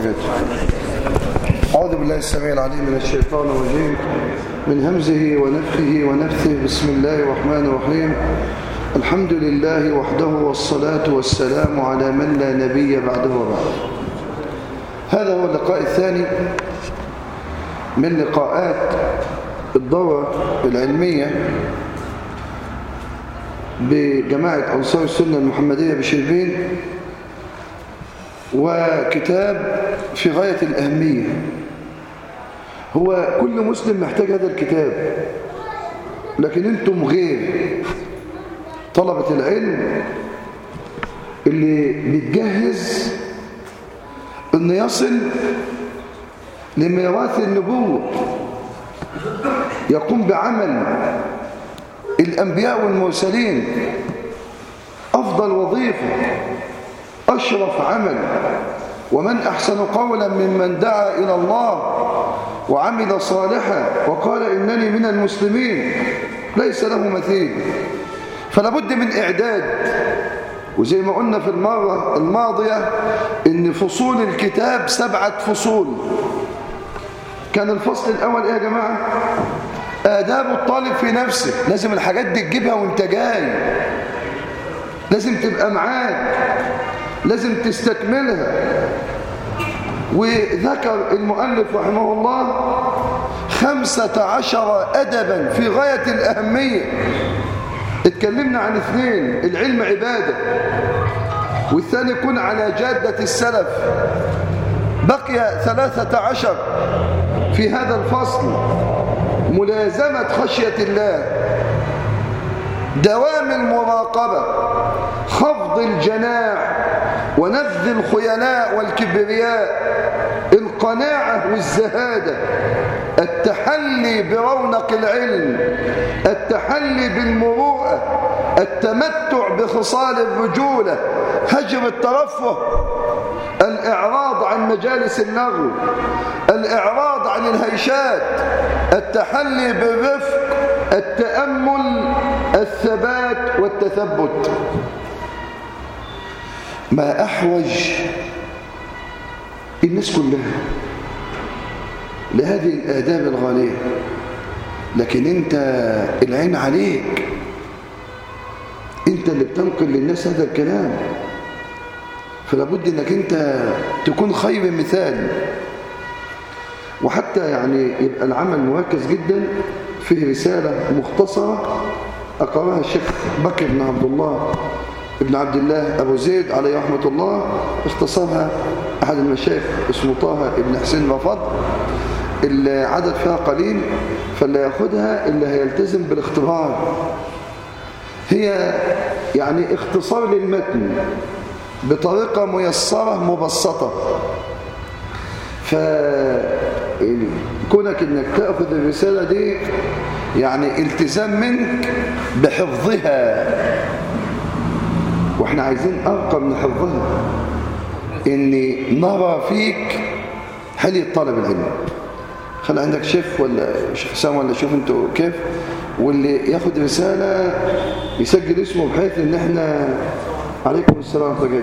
وبركاته أعوذ بالله السميع العليم من الشيطان الرجيم من همزه ونفخه ونفثه بسم الله الرحمن الرحيم الحمد لله وحده والصلاة والسلام على من لا نبي بعده وبعد هذا هو اللقاء الثاني من لقاءات الدورة العلمية بجماعة أنصار السنة المحمدية بشربين وكتاب في غاية الأهمية هو كل مسلم محتاج هذا الكتاب لكن انتم غير طلبة العلم اللي بيتجهز انه يصل لميراث النبوة يقوم بعمل الأنبياء والمرسلين أفضل وظيفة أشرف عمل ومن أحسن قولا ممن دعا إلى الله وعمل صالحا وقال إنني من المسلمين ليس له مثيل فلا بد من إعداد وزي ما قلنا في المرة الماضية إن فصول الكتاب سبعة فصول كان الفصل الأول إيه يا جماعة آداب الطالب في نفسه لازم الحاجات دي تجيبها وانت جاي لازم تبقى معاك لازم تستكملها وذكر المؤلف رحمه الله خمسة عشر أدبا في غاية الأهمية اتكلمنا عن اثنين العلم عبادة والثاني يكون على جادة السلف بقي ثلاثة عشر في هذا الفصل ملازمة خشية الله دوام المراقبة خفض الجناح ونفذ الخيلاء والكبرياء القناعة والزهادة التحلي برونق العلم التحلي بالمروءة التمتع بخصال الرجولة هجر الترفه الإعراض عن مجالس اللغو الإعراض عن الهيشات التحلي بالرفق التأمل الثبات والتثبت ما أحوج الناس كلها لهذه الآداب الغالية لكن أنت العين عليك أنت اللي بتنقل للناس هذا الكلام فلا بد أنك أنت تكون خير مثال وحتى يعني يبقى العمل مركز جدا فيه رسالة مختصرة أقرأها الشيخ بكر بن عبد الله ابن عبد الله أبو زيد عليه رحمة الله اختصرها أحد المشايخ اسمه طه ابن حسين رفض العدد فيها قليل فاللي ياخدها اللي هيلتزم بالاختبار هي يعني اختصار للمتن بطريقة ميسرة مبسطة فكونك انك تأخذ الرسالة دي يعني التزام منك بحفظها واحنا عايزين ارقى من حفظها ان نرى فيك حلية طالب العلم خلي عندك شيف ولا شيخ حسام ولا شوف انتوا كيف واللي ياخد رسالة يسجل اسمه بحيث ان احنا عليكم السلام ورحمة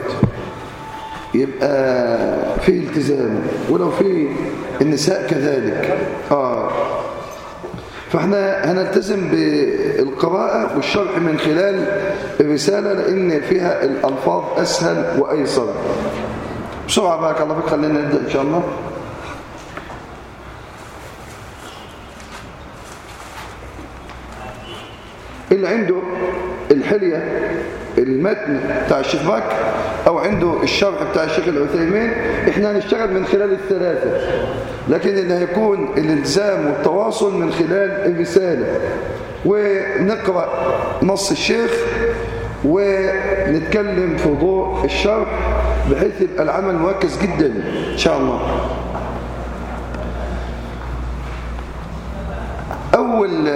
يبقى فيه التزام ولو في النساء كذلك آه فاحنا هنلتزم بالقراءة والشرح من خلال الرسالة لأن فيها الألفاظ أسهل وأيسر بسرعة بارك الله فيك خلينا نبدأ إن شاء الله اللي عنده الحلية المتن بتاع الشيخ بكر او عنده الشرح بتاع الشيخ العثيمين احنا هنشتغل من خلال الثلاثة لكن اللي هيكون الالتزام والتواصل من خلال الرسالة ونقرأ نص الشيخ ونتكلم في ضوء الشرح بحيث يبقى العمل مركز جدا ان شاء الله اول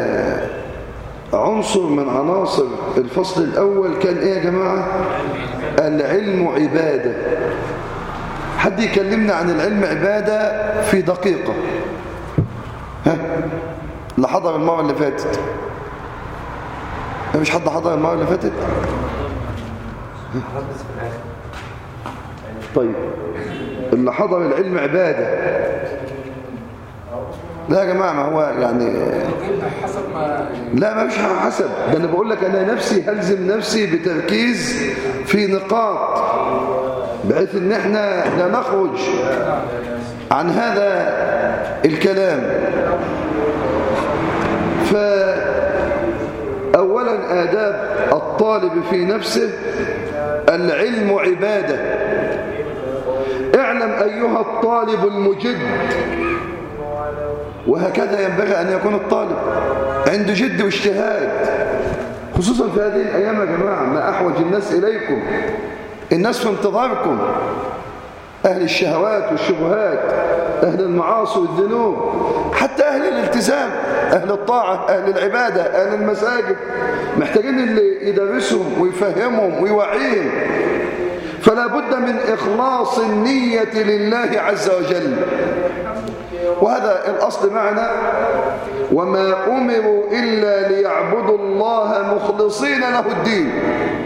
عنصر من عناصر الفصل الأول كان إيه يا جماعة العلم عبادة حد يكلمنا عن العلم عبادة في دقيقة ها اللي حضر المرة اللي فاتت مش حد حضر المرة اللي فاتت طيب اللي حضر العلم عبادة لا يا جماعة ما هو يعني حسب ما لا ما فيش حسب ده أنا بقول لك أنا نفسي هلزم نفسي بتركيز في نقاط بحيث ان احنا لا نخرج عن هذا الكلام فأولا آداب الطالب في نفسه العلم عبادة اعلم أيها الطالب المجد وهكذا ينبغي أن يكون الطالب عنده جد واجتهاد خصوصا في هذه الأيام يا جماعة ما أحوج الناس إليكم الناس في انتظاركم أهل الشهوات والشبهات أهل المعاصي والذنوب حتى أهل الالتزام أهل الطاعة أهل العبادة أهل المساجد محتاجين اللي يدرسهم ويفهمهم ويوعيهم فلا بد من إخلاص النية لله عز وجل وهذا الأصل معنا وما أمروا إلا ليعبدوا الله مخلصين له الدين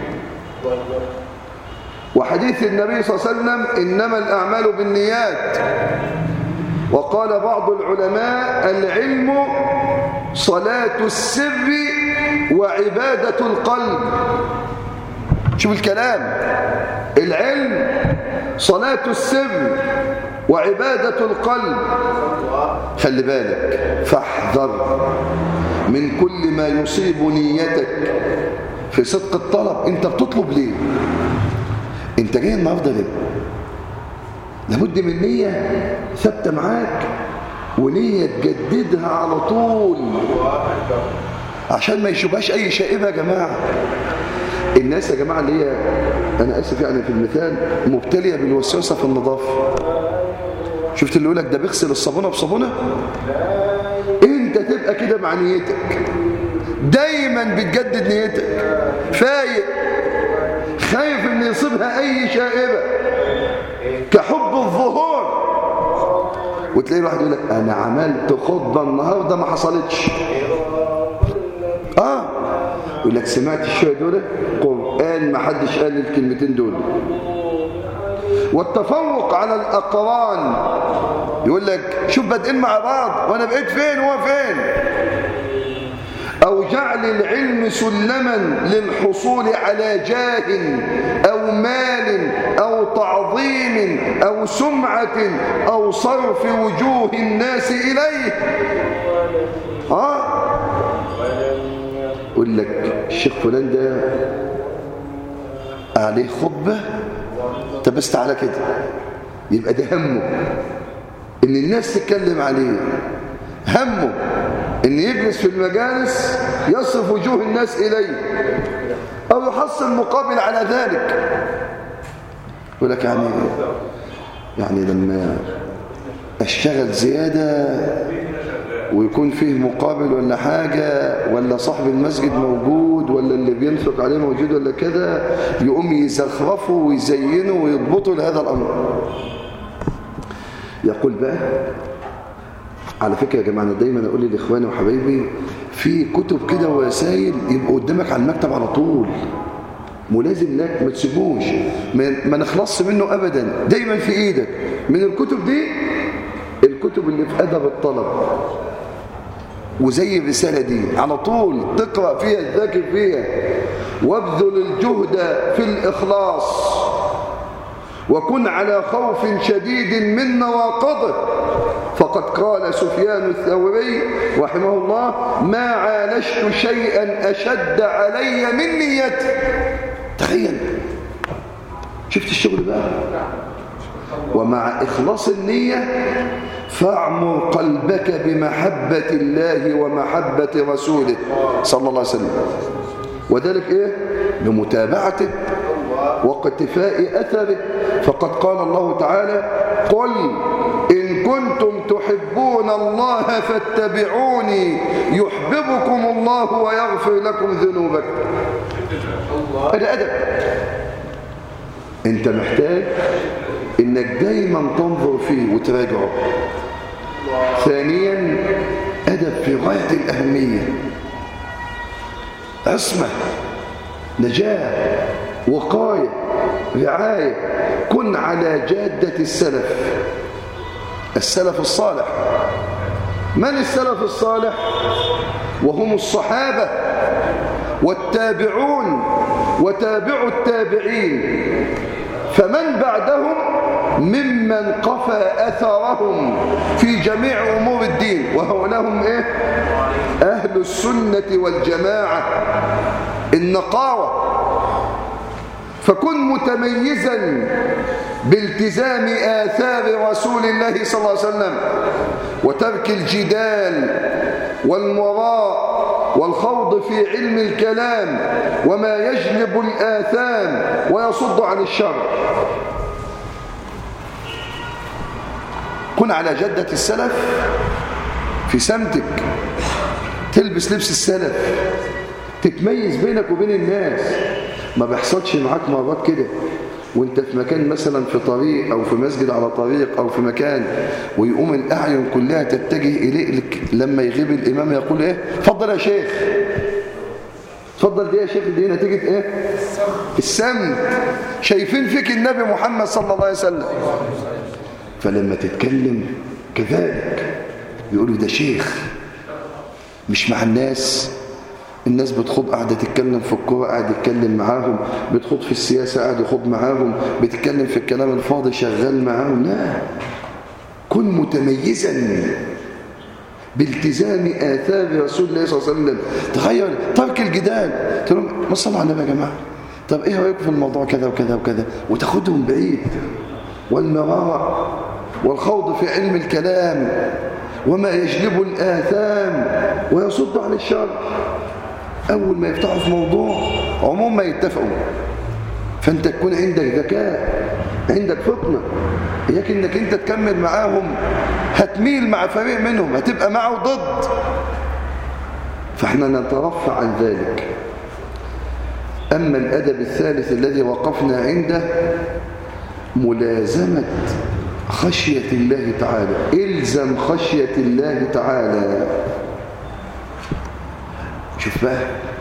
وحديث النبي صلى الله عليه وسلم إنما الأعمال بالنيات وقال بعض العلماء العلم صلاة السر وعبادة القلب شوف الكلام العلم صلاة السر وعبادة القلب خلي بالك فاحذر من كل ما يصيب نيتك في صدق الطلب انت بتطلب ليه انت جاي النهارده ليه لابد من نية ثابتة معاك ونية تجددها على طول عشان ما يشوفهاش اي شائبة يا جماعة الناس يا جماعة اللي هي انا اسف يعني في المثال مبتلية بالوسوسة في النظافة شفت اللي يقولك ده بيغسل الصابونة بصابونة انت تبقى كده مع نيتك دايما بتجدد نيتك فايق خايف ان يصيبها اي شائبة كحب الظهور وتلاقي الواحد يقول لك انا عملت خطبة النهاردة ما حصلتش اه يقول لك سمعت الشوية دول قرآن ما حدش قال الكلمتين دول والتفوق على الأقران يقول لك شوف بادئين مع بعض وانا بقيت فين وهو فين أو جعل العلم سلما للحصول على جاه أو مال أو تعظيم أو سمعة أو صرف وجوه الناس إليه آه يقول لك الشيخ فلان ده عليه خطبة طب بس تعالى كده يبقى ده همه ان الناس تتكلم عليه همه ان يجلس في المجالس يصرف وجوه الناس اليه او يحصل مقابل على ذلك يقول لك يعني يعني لما اشتغل زيادة ويكون فيه مقابل ولا حاجة ولا صاحب المسجد موجود ولا اللي بينفق عليه موجود ولا كده يقوم يزخرفه ويزينه ويضبطه لهذا الأمر يقول بقى على فكرة يا جماعة أنا دايما أقول لإخواني وحبايبي في كتب كده ورسائل يبقوا قدامك على المكتب على طول ملازم لك ما تسيبوش ما نخلصش منه أبدا دايما في إيدك من الكتب دي الكتب اللي في أدب الطلب وزي الرسالة دي على طول تقرأ فيها تذاكر فيها وابذل الجهد في الإخلاص وكن على خوف شديد من نواقضه فقد قال سفيان الثوري رحمه الله ما عالجت شيئا أشد علي من نيتي تخيل شفت الشغل بقى ومع إخلاص النية فاعمر قلبك بمحبة الله ومحبة رسوله صلى الله عليه وسلم وذلك إيه؟ بمتابعته واقتفاء أثره فقد قال الله تعالى قل إن كنتم تحبون الله فاتبعوني يحببكم الله ويغفر لكم ذنوبكم هذا أدب أنت محتاج إنك دايما تنظر فيه وتراجعه ثانيا أدب في غاية الأهمية عصمة نجاة وقاية رعاية كن على جادة السلف السلف الصالح من السلف الصالح وهم الصحابة والتابعون وتابع التابعين فمن بعدهم ممن قفى أثرهم في جميع أمور الدين وهو لهم إيه؟ أهل السنة والجماعة النقاوة فكن متميزا بالتزام آثار رسول الله صلى الله عليه وسلم وترك الجدال والمراء والخوض في علم الكلام وما يجلب الآثام ويصد عن الشر كن على جدة السلف في سمتك تلبس لبس السلف تتميز بينك وبين الناس ما بيحصلش معاك مرات كده وانت في مكان مثلا في طريق او في مسجد على طريق او في مكان ويقوم الاعين كلها تتجه اليك لما يغيب الامام يقول ايه اتفضل يا شيخ اتفضل دي يا شيخ دي نتيجه ايه السمت شايفين فيك النبي محمد صلى الله عليه وسلم فلما تتكلم كذلك بيقولوا ده شيخ مش مع الناس الناس بتخوض قاعدة تتكلم في الكورة قاعد يتكلم معاهم بتخوض في السياسة قاعد يخوض معاهم بتتكلم في الكلام الفاضي شغال معاهم لا كن متميزا بالتزام آثار رسول الله صلى الله عليه وسلم تغير ترك الجدال تقول لهم ما صلوا على النبي يا جماعة طب ايه رأيكم في الموضوع كذا وكذا وكذا وتاخدهم بعيد والمراء والخوض في علم الكلام وما يجلب الآثام ويصد عن الشر أول ما يفتحوا في موضوع عموما ما يتفقوا فأنت تكون عندك ذكاء عندك فطنة إياك إنك أنت تكمل معاهم هتميل مع فريق منهم هتبقى معه ضد فاحنا نترفع عن ذلك أما الأدب الثالث الذي وقفنا عنده ملازمة خشية الله تعالى إلزم خشية الله تعالى شوف بقى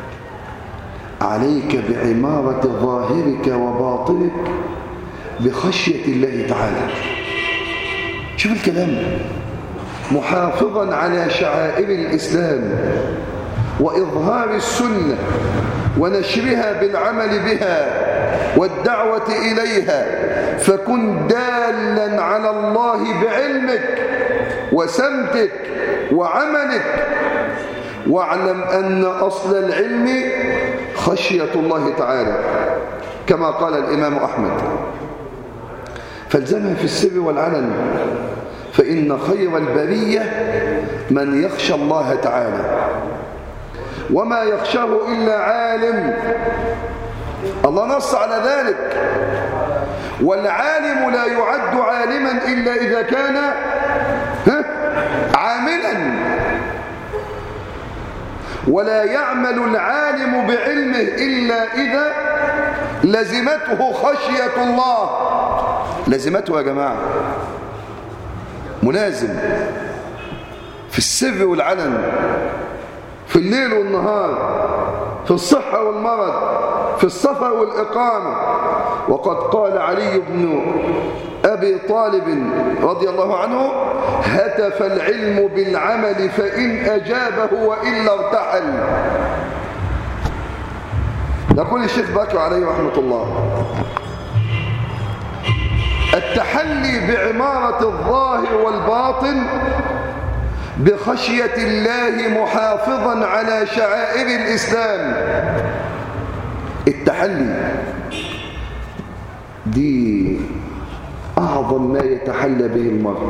عليك بعمارة ظاهرك وباطنك بخشية الله تعالى شوف الكلام محافظا على شعائر الإسلام وإظهار السنة ونشرها بالعمل بها والدعوة إليها فكن دالا على الله بعلمك وسمتك وعملك واعلم أن أصل العلم خشية الله تعالى كما قال الإمام أحمد فالزمها في السر والعلن فإن خير البرية من يخشى الله تعالى وما يخشاه إلا عالم الله نص على ذلك والعالم لا يعد عالما إلا إذا كان عاملا ولا يعمل العالم بعلمه إلا إذا لزمته خشية الله لزمته يا جماعة ملازم في السر والعلن في الليل والنهار في الصحة والمرض في السفر والإقامة وقد قال علي بن أبي طالب رضي الله عنه هتف العلم بالعمل فإن أجابه وإلا ارتحل يقول الشيخ بكر عليه رحمة الله التحلي بعمارة الظاهر والباطن بخشية الله محافظا على شعائر الإسلام التحلي دي أعظم ما يتحلى به المرء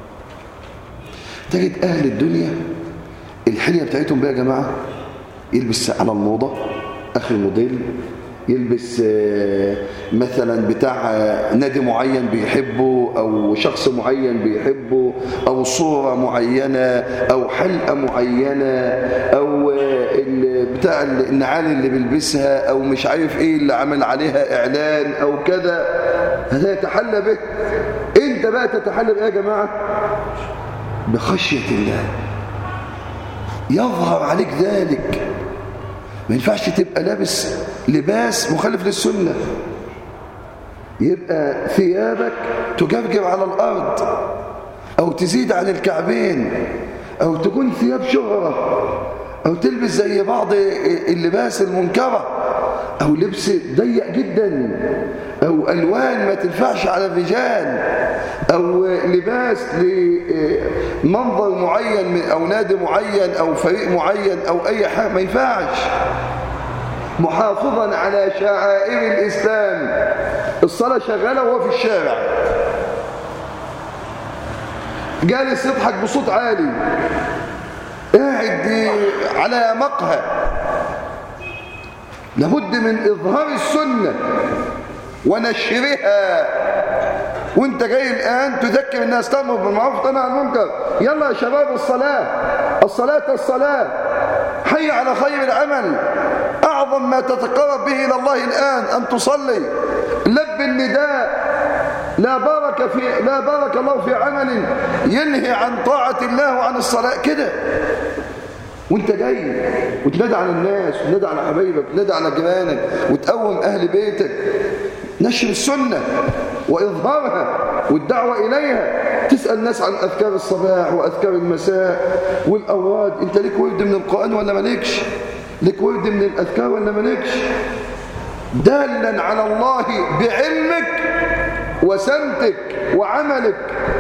تجد أهل الدنيا الحلية بتاعتهم بقى يا جماعة يلبس على الموضة آخر موديل يلبس مثلا بتاع نادي معين بيحبه أو شخص معين بيحبه أو صورة معينة أو حلقة معينة أو بتاع النعال اللي بيلبسها أو مش عارف إيه اللي عمل عليها إعلان أو كذا هذا يتحلى به أنت بقى تتحلى بإيه يا جماعة بخشية الله يظهر عليك ذلك ما ينفعش تبقى لابس لباس مخالف للسنة يبقى ثيابك تجرجر على الأرض أو تزيد عن الكعبين أو تكون ثياب شهرة أو تلبس زي بعض اللباس المنكرة أو لبس ضيق جدا أو ألوان ما تنفعش على الرجال أو لباس لمنظر معين من أو نادي معين أو فريق معين أو أي حاجة ما ينفعش محافظا على شعائر الإسلام الصلاة شغالة وهو في الشارع جالس يضحك بصوت عالي قاعد على مقهى لابد من إظهار السنة ونشرها وانت جاي الآن تذكر الناس تأمر بالمعروف وتنهى عن المنكر يلا يا شباب الصلاة الصلاة الصلاة حي على خير العمل أعظم ما تتقرب به إلى الله الآن أن تصلي لب النداء لا بارك في لا بارك الله في عمل ينهي عن طاعة الله وعن الصلاة كده وانت جاي وتنادى على الناس وتنادى على حبايبك وتنادى على جيرانك وتقوم أهل بيتك نشر السنة وإظهارها والدعوة إليها تسأل الناس عن أذكار الصباح وأذكار المساء والأوراد أنت ليك ورد من القرآن ولا مالكش ليك ورد من الأذكار ولا مالكش دالا على الله بعلمك وسمتك وعملك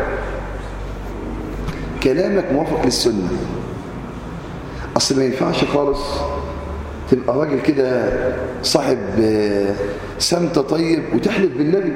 كلامك موافق للسنة أصل ما ينفعش خالص تبقى راجل كده صاحب سمت طيب وتحلف بالنبي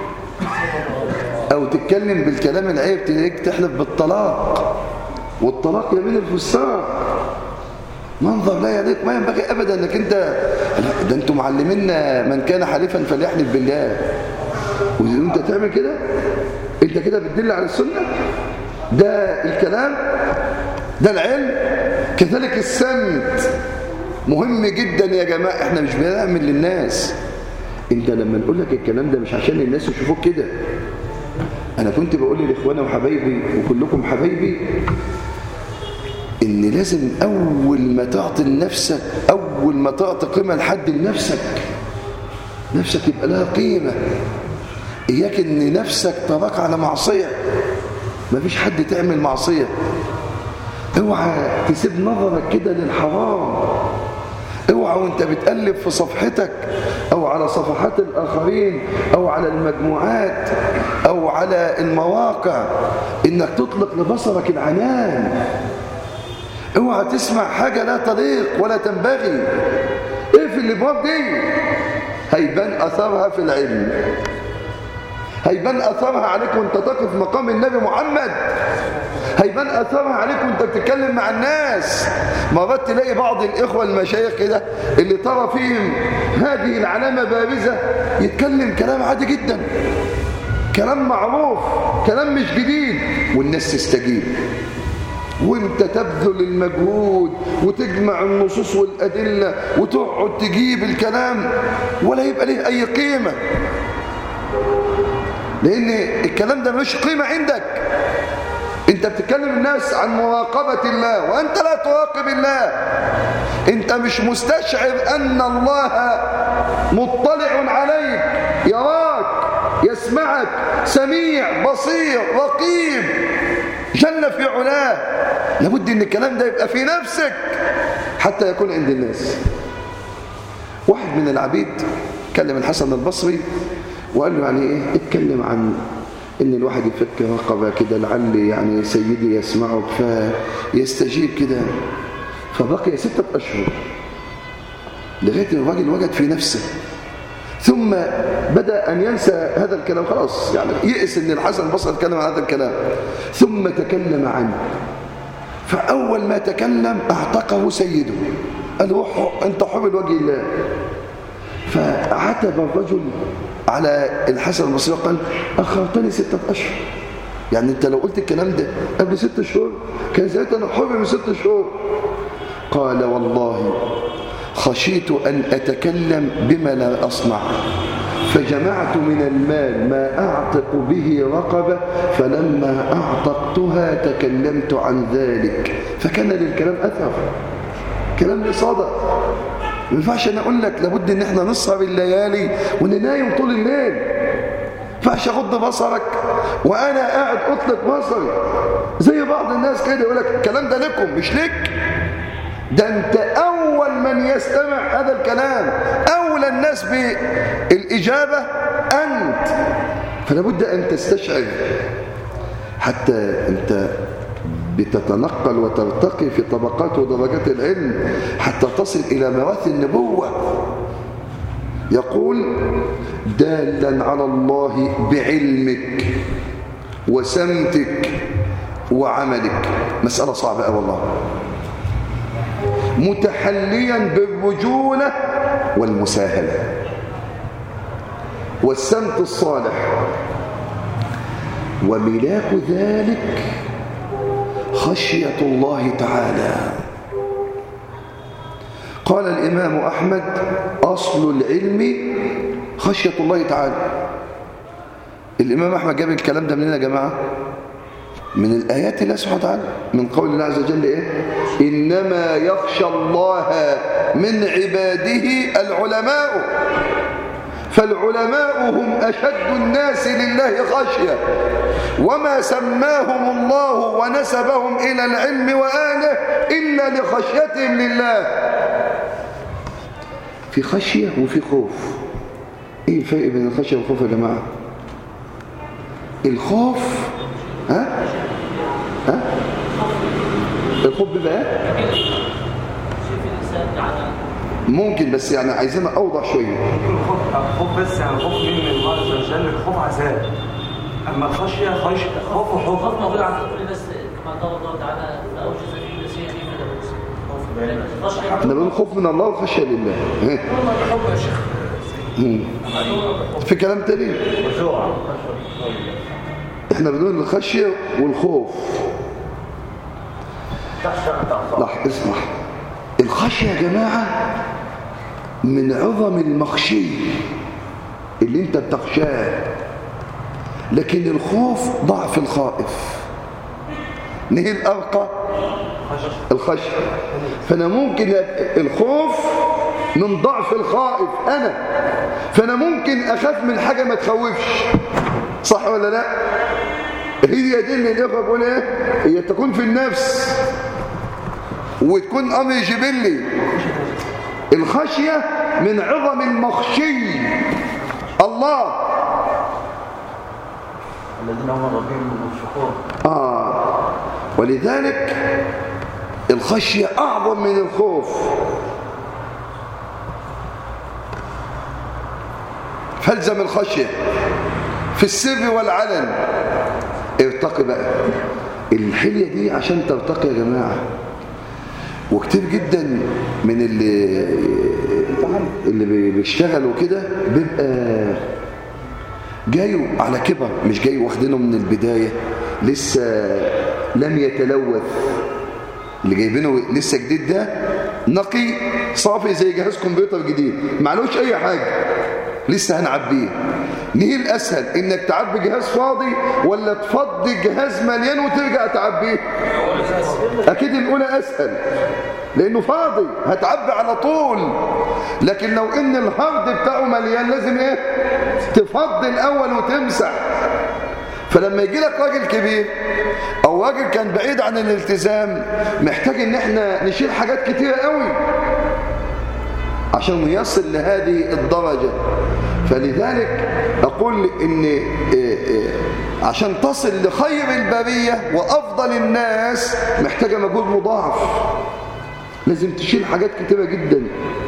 أو تتكلم بالكلام العيب تلاقيك تحلف بالطلاق والطلاق يمين الفساق منظر لا يليق ما ينبغي أبدا أنك أنت ده أنتم معلمينا من كان حليفا فليحلف بالله وانت تعمل كده انت كده بتدل على السنة ده الكلام ده العلم كذلك السمت مهم جدا يا جماعة احنا مش بنعمل للناس انت لما نقول لك الكلام ده مش عشان الناس يشوفوك كده انا كنت بقول لاخواني وحبايبي وكلكم حبايبي ان لازم اول ما تعطي لنفسك اول ما تعطي قيمه لحد لنفسك نفسك يبقى لها قيمه إياك إن نفسك تراك على معصية ما فيش حد تعمل معصية اوعى تسيب نظرك كده للحرام اوعى وانت بتقلب في صفحتك او على صفحات الاخرين او على المجموعات او على المواقع انك تطلق لبصرك العنان اوعى تسمع حاجة لا تليق ولا تنبغي اقفل الابواب دي هيبان اثرها في العلم هيبان أثرها عليك وانت تقف مقام النبي محمد هيبان أثرها عليك وانت بتتكلم مع الناس مرات تلاقي بعض الإخوة المشايخ كده اللي ترى فيهم هذه العلامة بارزة يتكلم كلام عادي جدا كلام معروف كلام مش جديد والناس تستجيب وانت تبذل المجهود وتجمع النصوص والأدلة وتقعد تجيب الكلام ولا يبقى له أي قيمة لأن الكلام ده مش قيمة عندك انت بتتكلم الناس عن مراقبة الله وانت لا تراقب الله انت مش مستشعر ان الله مطلع عليك يراك يسمعك سميع بصير رقيب جل في علاه لابد ان الكلام ده يبقى في نفسك حتى يكون عند الناس واحد من العبيد كلم الحسن البصري وقال له يعني ايه اتكلم عن ان الواحد يفك رقبه كده لعل يعني سيدي يسمعك فيستجيب كده فبقي ستة أشهر لغاية الراجل وجد في نفسه ثم بدأ أن ينسى هذا الكلام خلاص يعني يئس أن الحسن البصري يتكلم عن هذا الكلام ثم تكلم عنه فأول ما تكلم أعتقه سيده قال له أنت حب الوجه الله فعتب الرجل على الحسن البصري قال أخرتني ستة أشهر يعني أنت لو قلت الكلام ده قبل ست شهور كان ساعتها أنا حر من ست شهور قال والله خشيت أن أتكلم بما لا أصنع فجمعت من المال ما أعتق به رقبة فلما أعتقتها تكلمت عن ذلك فكان للكلام أثر كلام صادق ما ينفعش انا اقول لك لابد ان احنا نسهر الليالي وننايم طول الليل فاش اغض بصرك وانا قاعد اطلق بصري زي بعض الناس كده يقول لك الكلام ده لكم مش لك ده انت اول من يستمع هذا الكلام اولى الناس بالاجابه انت فلا بد ان تستشعر حتى انت بتتنقل وترتقي في طبقات ودرجات العلم حتى تصل إلى مراث النبوة يقول دالا على الله بعلمك وسمتك وعملك مسألة صعبة والله متحليا بالرجولة والمساهلة والسمت الصالح وملاك ذلك خشية الله تعالى قال الإمام أحمد أصل العلم خشية الله تعالى الإمام أحمد جاب الكلام ده منين يا جماعة من الآيات الله سبحانه وتعالى من قول الله عز وجل إيه إنما يخشى الله من عباده العلماء فالعلماء هم أشد الناس لله خشية وما سماهم الله ونسبهم إلى العلم وآله إلا لخشيتهم لله في خشية وفي خوف إيه الفرق بين الخشية والخوف يا جماعة الخوف ها ها الخوف بيبقى ممكن بس يعني عايزينها اوضح شويه الخوف بس يعني خوف من الله عز وجل الخوف عذاب اما الخشيه خش خوف وحب الخوف موجود عند كل الناس كما قال الله تعالى فاوجز في نفسه خيفه موسى احنا بنقول خوف من الله وخشيه لله والله بحب يا شيخ في كلام تاني احنا بنقول الخشيه والخوف لح اسمح الخشيه يا جماعه من عظم المخشي اللي انت بتخشاه لكن الخوف ضعف الخائف نهي الأرقى الخشية فأنا ممكن الخوف من ضعف الخائف أنا فأنا ممكن أخاف من حاجة ما تخوفش صح ولا لا هي دي اللي الإخوة بيقول إيه هي تكون في النفس وتكون أمر جبلي الخشية من عظم المخشي الله الذين هم ربهم ينفقون آه ولذلك الخشية أعظم من الخوف فالزم الخشية في السر والعلن ارتقي بقى الحلية دي عشان ترتقي يا جماعة وكتير جدا من اللي اللي بيشتغلوا كده بيبقى جايوا على كبر مش جاي واخدينه من البداية لسه لم يتلوث اللي جايبينه لسه جديد ده نقي صافي زي جهاز كمبيوتر جديد معلوش اي حاجة لسه هنعبيه نهي الاسهل انك تعبي جهاز فاضي ولا تفضي جهاز مليان وترجع تعبيه اكيد الاولى اسهل لانه فاضي هتعبي على طول لكن لو ان الهارد بتاعه مليان لازم ايه تفضي الاول وتمسح فلما يجي لك راجل كبير او راجل كان بعيد عن الالتزام محتاج ان احنا نشيل حاجات كتيره قوي عشان يصل لهذه الدرجه فلذلك اقول ان عشان تصل لخير البريه وافضل الناس محتاجه مجهود مضاعف لازم تشيل حاجات كتيره جدا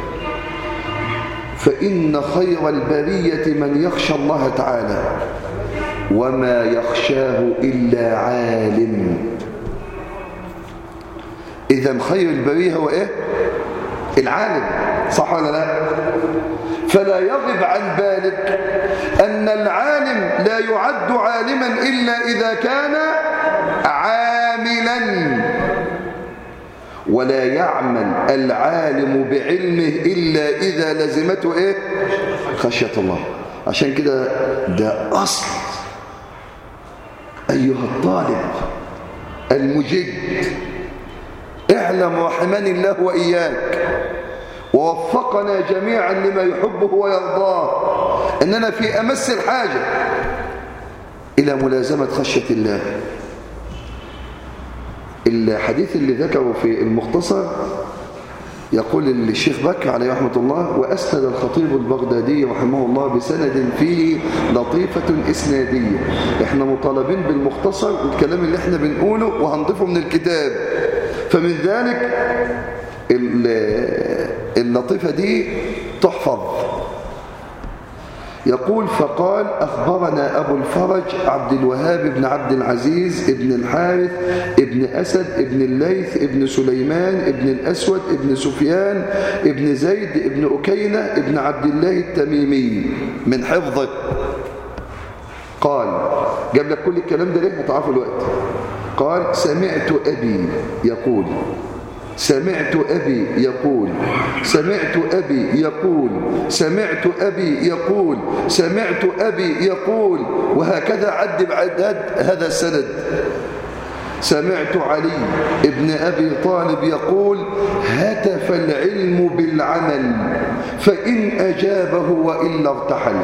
فإن خير البرية من يخشى الله تعالى وما يخشاه إلا عالم إذا خير البرية هو إيه؟ العالم صح ولا لا؟ فلا يغب عن بالك أن العالم لا يعد عالما إلا إذا كان عاملا ولا يعمل العالم بعلمه إلا إذا لزمته إيه؟ خشية الله عشان كده ده أصل أيها الطالب المجد اعلم رحمني الله وإياك ووفقنا جميعا لما يحبه ويرضاه إننا في أمس الحاجة إلى ملازمة خشية الله الحديث اللي ذكره في المختصر يقول الشيخ بكر عليه رحمة الله وأسند الخطيب البغدادي رحمه الله بسند فيه لطيفة إسنادية احنا مطالبين بالمختصر والكلام اللي احنا بنقوله وهنضيفه من الكتاب فمن ذلك اللطيفة دي تحفظ يقول فقال أخبرنا أبو الفرج عبد الوهاب بن عبد العزيز ابن الحارث ابن أسد ابن الليث ابن سليمان ابن الأسود ابن سفيان ابن زيد ابن أكينة ابن عبد الله التميمي من حفظه قال جاب لك كل الكلام ده ليه هتعرفوا الوقت قال سمعت أبي يقول سمعت أبي يقول سمعت أبي يقول سمعت أبي يقول سمعت أبي يقول وهكذا عد بعدد هذا السند سمعت علي ابن أبي طالب يقول هتف العلم بالعمل فإن أجابه وإلا ارتحل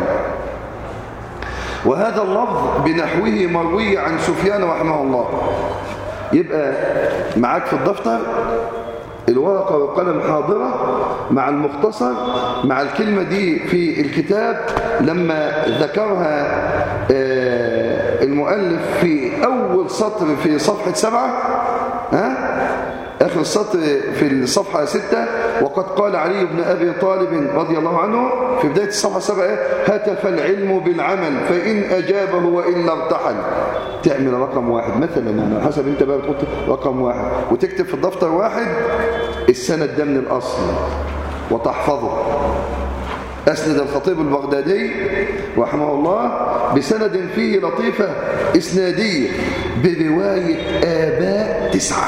وهذا اللفظ بنحوه مروي عن سفيان رحمه الله يبقى معاك في الدفتر الورقة والقلم حاضرة مع المختصر مع الكلمة دي في الكتاب لما ذكرها المؤلف في أول سطر في صفحة سبعة ها؟ آخر السطر في الصفحة ستة وقد قال علي بن أبي طالب رضي الله عنه في بداية الصفحة سبعة هتف العلم بالعمل فإن أجابه وإلا ارتحل تعمل رقم واحد مثلا يعني حسب انت بقى بتحط رقم واحد وتكتب في الدفتر واحد السند ده من الأصل وتحفظه أسند الخطيب البغدادي رحمه الله بسند فيه لطيفة إسنادية برواية آباء تسعة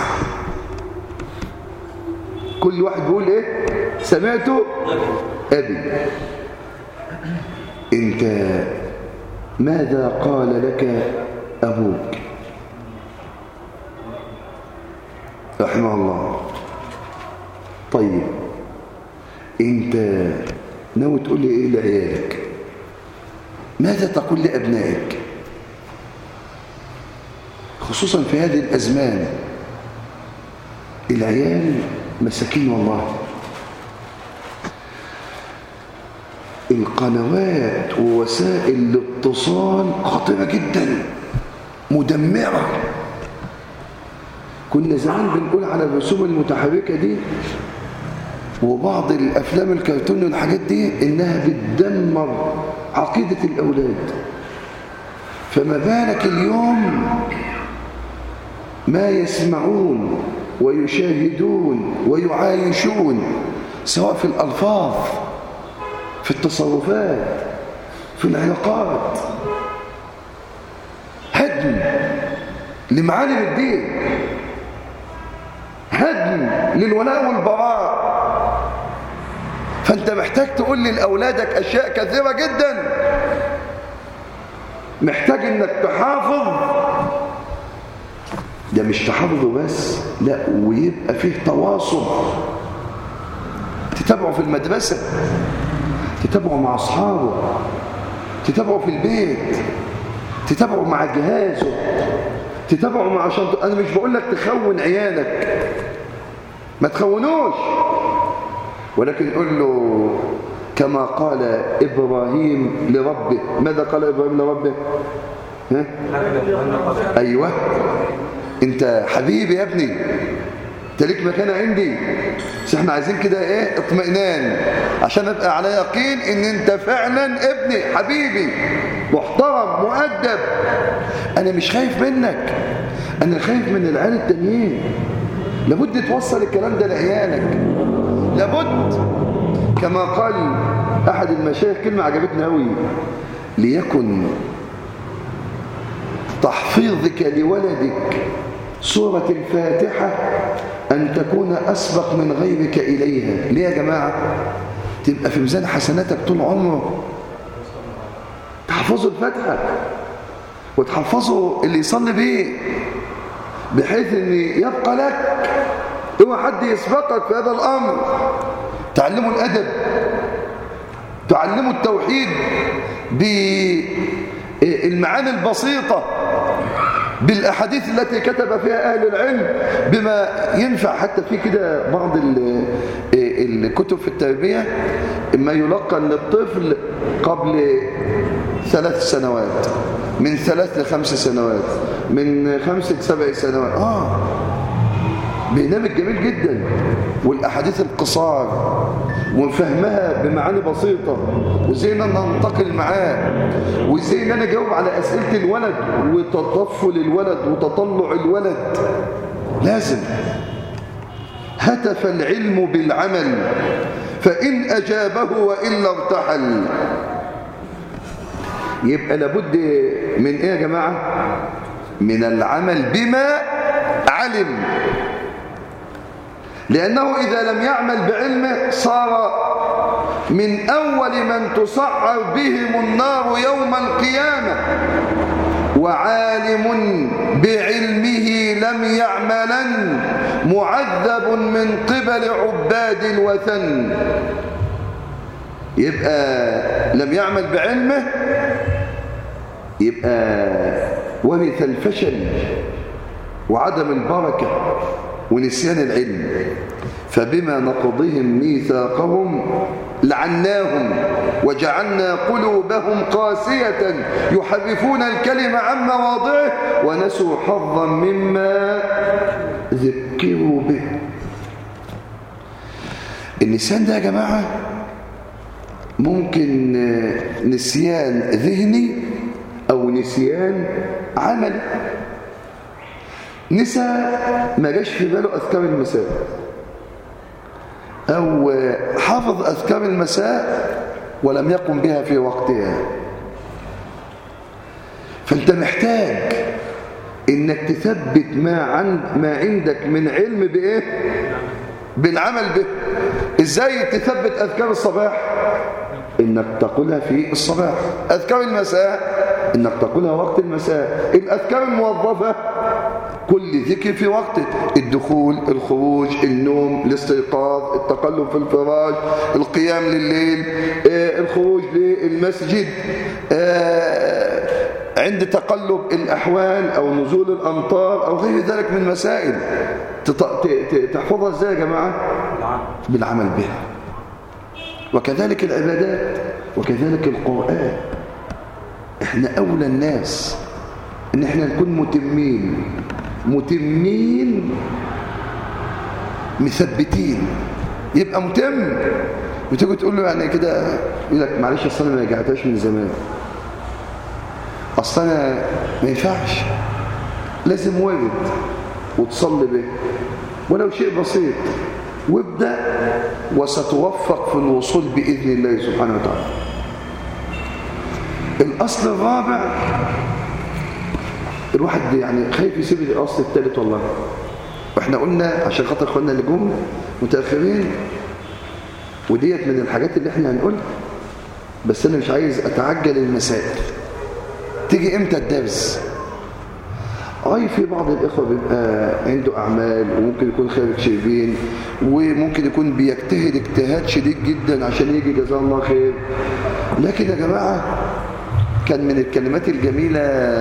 كل واحد بيقول ايه سمعته أبي انت ماذا قال لك أبوك رحمه الله طيب انت ناوي تقول لي ايه لعيالك ماذا تقول لأبنائك خصوصا في هذه الأزمان العيال مساكين والله القنوات ووسائل الاتصال خطيرة جدا مدمرة كنا زمان بنقول على الرسوم المتحركة دي وبعض الأفلام الكرتون والحاجات دي إنها بتدمر عقيدة الأولاد فما بالك اليوم ما يسمعون ويشاهدون ويعايشون سواء في الألفاظ في التصرفات في العلاقات هدم لمعالم الدين هدم للولاء والبراء فانت محتاج تقول لأولادك أشياء كثيرة جدا محتاج انك تحافظ ده مش تحافظه بس لا ويبقى فيه تواصل تتابعه في المدرسة تتابعه مع أصحابه تتابعه في البيت تتابعه مع جهازه تتابعه مع شنطه أنا مش بقول لك تخون عيالك ما تخونوش ولكن قل له كما قال إبراهيم لربه ماذا قال إبراهيم لربه ها؟ أيوة انت حبيبي يا ابني انت ليك مكان عندي بس احنا عايزين كده ايه اطمئنان عشان ابقى على يقين ان انت فعلا ابني حبيبي محترم مؤدب انا مش خايف منك انا خايف من العيال التانيين لابد توصل الكلام ده لعيالك لابد كما قال احد المشايخ كلمه عجبتني قوي ليكن تحفيظك لولدك سورة الفاتحة أن تكون أسبق من غيرك إليها ليه يا جماعة تبقى في ميزان حسناتك طول عمره تحفظوا الفاتحة وتحفظوا اللي يصلي بيه بحيث أن يبقى لك اوعى حد يسبقك في هذا الأمر تعلموا الأدب تعلموا التوحيد ب المعاني البسيطة بالأحاديث التي كتب فيها أهل العلم بما ينفع حتى في كده بعض ال- الكتب في التربية ما يلقن للطفل قبل ثلاث سنوات من ثلاث لخمس سنوات من خمس لسبع سنوات آه برنامج جميل جدا والأحاديث القصار وفهمها بمعاني بسيطة وازاي ان انا انتقل معاه وازاي ان انا اجاوب على اسئلة الولد وتطفل الولد وتطلع الولد لازم هتف العلم بالعمل فإن أجابه وإلا ارتحل يبقى لابد من ايه يا جماعة من العمل بما علم لأنه إذا لم يعمل بعلمه صار من أول من تسعر بهم النار يوم القيامة وعالم بعلمه لم يعملن معذب من قبل عباد الوثن يبقى لم يعمل بعلمه يبقى ورث الفشل وعدم البركة ونسيان العلم فبما نقضهم ميثاقهم لعناهم وجعلنا قلوبهم قاسية يحرفون الكلمة عن مواضعه ونسوا حظا مما ذكروا به النسيان ده يا جماعة ممكن نسيان ذهني أو نسيان عملي نسى ما جاش في باله أذكار المساء أو حفظ أذكار المساء ولم يقم بها في وقتها فأنت محتاج إنك تثبت ما, عند ما عندك من علم بإيه؟ بالعمل به إزاي تثبت أذكار الصباح؟ إنك تقولها في الصباح أذكار المساء إنك تقولها وقت المساء الأذكار الموظفة كل ذكر في وقته الدخول الخروج النوم الاستيقاظ التقلب في الفراش القيام لليل آه، الخروج للمسجد آه، عند تقلب الأحوال أو نزول الأمطار أو غير ذلك من مسائل تط- ت- ت- تحفظها ازاي يا جماعة بالعمل بها وكذلك العبادات وكذلك القرآن احنا أولى الناس ان احنا نكون متمين متمين مثبتين يبقى متم وتيجي تقول له يعني كده يقول لك معلش اصل انا ما رجعتهاش من زمان اصل انا ما ينفعش لازم ورد وتصلي به ولو شيء بسيط وابدأ وستوفق في الوصول بإذن الله سبحانه وتعالى الأصل الرابع الواحد يعني خايف يسيب الأصل الثالث والله واحنا قلنا عشان خاطر اخواننا اللي جم متأخرين وديت من الحاجات اللي احنا هنقولها بس انا مش عايز اتعجل المسائل تيجي امتى الدرس اي في بعض الاخوه بيبقى عنده اعمال وممكن يكون خارج شربين وممكن يكون بيجتهد اجتهاد شديد جدا عشان يجي جزاه الله خير لكن يا جماعه كان من الكلمات الجميله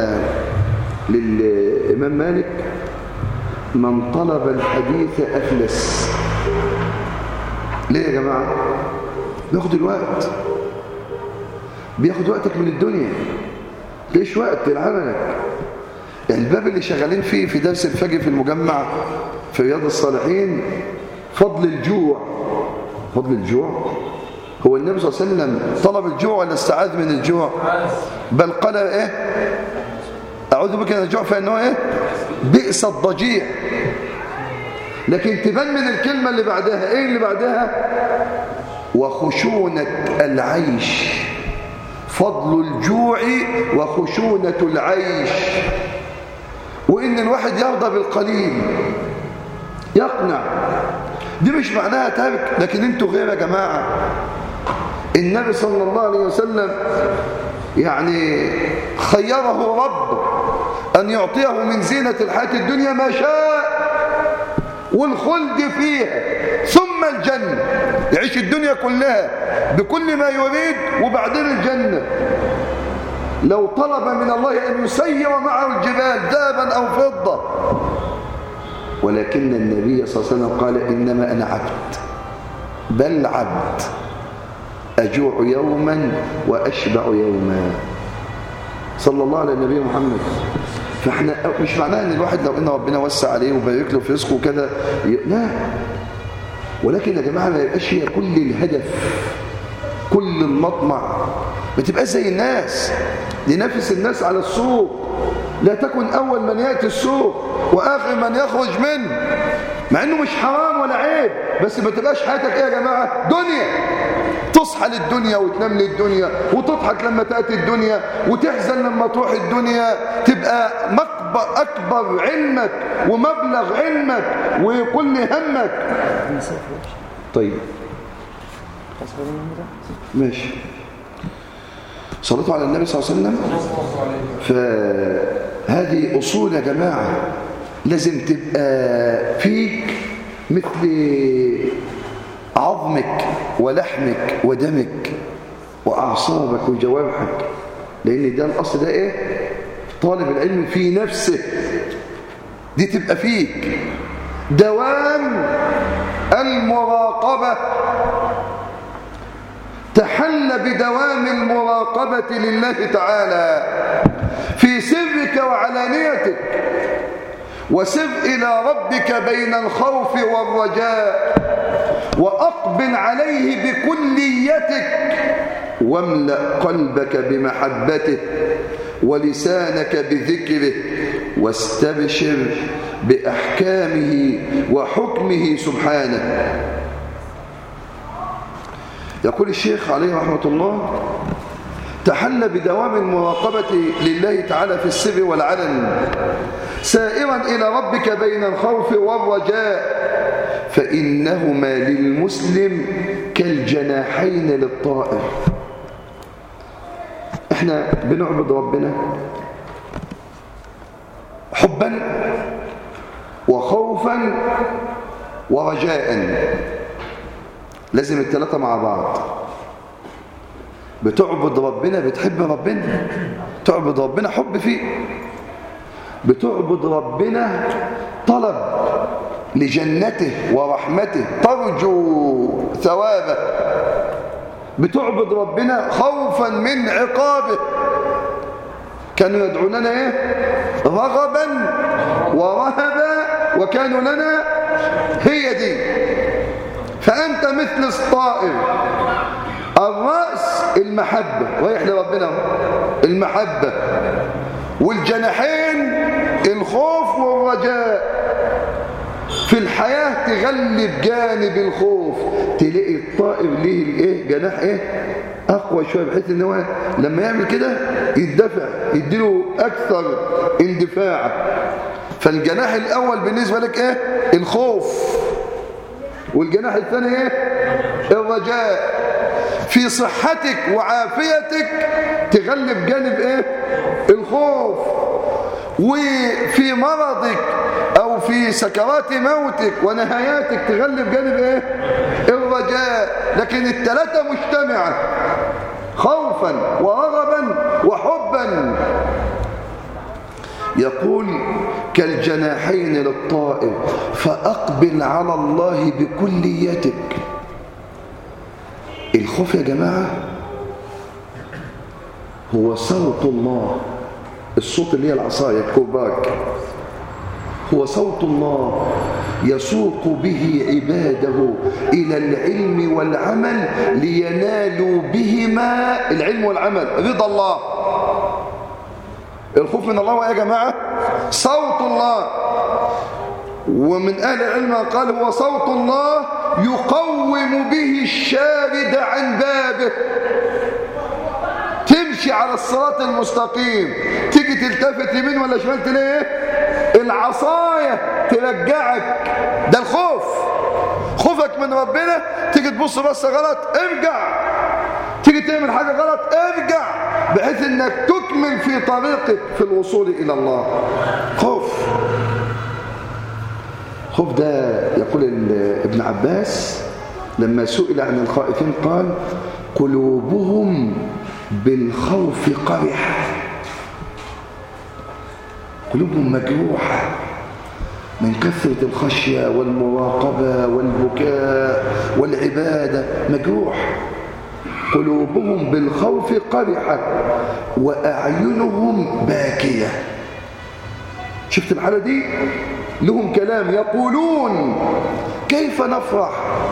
للامام مالك من طلب الحديث افلس ليه يا جماعه بياخد الوقت بياخد وقتك من الدنيا ليش وقت لعملك الباب اللي شغالين فيه في درس الفجر في المجمع في رياض الصالحين فضل الجوع فضل الجوع هو النبي صلى الله عليه وسلم طلب الجوع ولا استعاذ من الجوع بل قال ايه اعوذ بك من الجوع فانه ايه بئس الضجيع لكن تبان من الكلمه اللي بعدها ايه اللي بعدها وخشونه العيش فضل الجوع وخشونه العيش وإن الواحد يرضى بالقليل يقنع دي مش معناها ترك لكن انتوا غير يا جماعة النبي صلى الله عليه وسلم يعني خيره رب أن يعطيه من زينة الحياة الدنيا ما شاء والخلد فيها ثم الجنة يعيش الدنيا كلها بكل ما يريد وبعدين الجنة لو طلب من الله أن يسير معه الجبال ذهبا أو فضة ولكن النبي صلى الله عليه وسلم قال إنما أنا عبد بل عبد أجوع يوما وأشبع يوما صلى الله على النبي محمد فاحنا مش معناه ان الواحد لو ان ربنا وسع عليه وبارك له في رزقه كده ي... لا ولكن يا جماعه ما يبقاش هي كل الهدف كل المطمع ما تبقاش زي الناس لنفس الناس على السوق لا تكن اول من ياتي السوق واخر من يخرج منه مع انه مش حرام ولا عيب بس ما تبقاش حياتك ايه يا جماعه دنيا تصحى للدنيا وتنام للدنيا وتضحك لما تأتي الدنيا وتحزن لما تروح الدنيا تبقى مكبر أكبر علمك ومبلغ علمك وكل همك طيب ماشي صليتوا على النبي صلى الله عليه وسلم فهذه أصول يا جماعة لازم تبقى فيك مثل عظمك ولحمك ودمك وأعصابك وجوارحك لأن ده الأصل ده إيه طالب العلم في نفسه دي تبقى فيك دوام المراقبة تحل بدوام المراقبة لله تعالى في سرك وعلانيتك وسر إلى ربك بين الخوف والرجاء وأقبل عليه بكليتك واملأ قلبك بمحبته ولسانك بذكره واستبشر بأحكامه وحكمه سبحانه يقول الشيخ عليه رحمة الله تحل بدوام المراقبة لله تعالى في السر والعلن سائرا إلى ربك بين الخوف والرجاء فإنهما للمسلم كالجناحين للطائر احنا بنعبد ربنا حبا وخوفا ورجاء لازم الثلاثة مع بعض بتعبد ربنا بتحب ربنا تعبد ربنا حب فيه بتعبد ربنا طلب لجنته ورحمته ترجو ثوابه بتعبد ربنا خوفا من عقابه كانوا يدعوننا ايه رغبا ورهبا وكانوا لنا هي دي فأنت مثل الطائر الرأس المحبة رايح لربنا المحبة والجناحين الخوف والرجاء في الحياة تغلب جانب الخوف تلاقي الطائر ليه الايه جناح ايه اقوى شويه بحيث ان هو لما يعمل كده يدفع يديله اكثر اندفاع فالجناح الاول بالنسبه لك ايه الخوف والجناح الثاني ايه الرجاء في صحتك وعافيتك تغلب جانب ايه الخوف وفي مرضك او في سكرات موتك ونهاياتك تغلب جانب ايه الرجاء لكن الثلاثه مجتمعه خوفا ورغبا وحبا يقول كالجناحين للطائر فأقبل على الله بكليتك الخوف يا جماعة هو صوت الله الصوت اللي هي العصاية الكوباك هو صوت الله يسوق به عباده إلى العلم والعمل لينالوا بهما العلم والعمل رضا الله الخوف من الله يا جماعة صوت الله ومن أهل العلم قال هو صوت الله يقوم به الشارد عن بابه تمشي على الصراط المستقيم تيجي تلتفت يمين ولا شمال تلاقي العصاية ترجعك ده الخوف خوفك من ربنا تيجي تبص بصة غلط ارجع تيجي تعمل حاجة غلط ارجع بحيث انك تكمل في طريقك في الوصول الى الله خوف خوف ده يقول ابن عباس لما سئل عن الخائفين قال قلوبهم بالخوف قرحة قلوبهم مجروحة من كثرة الخشية والمراقبة والبكاء والعبادة مجروح قلوبهم بالخوف قرحة وأعينهم باكية شفت الحالة دي لهم كلام يقولون كيف نفرح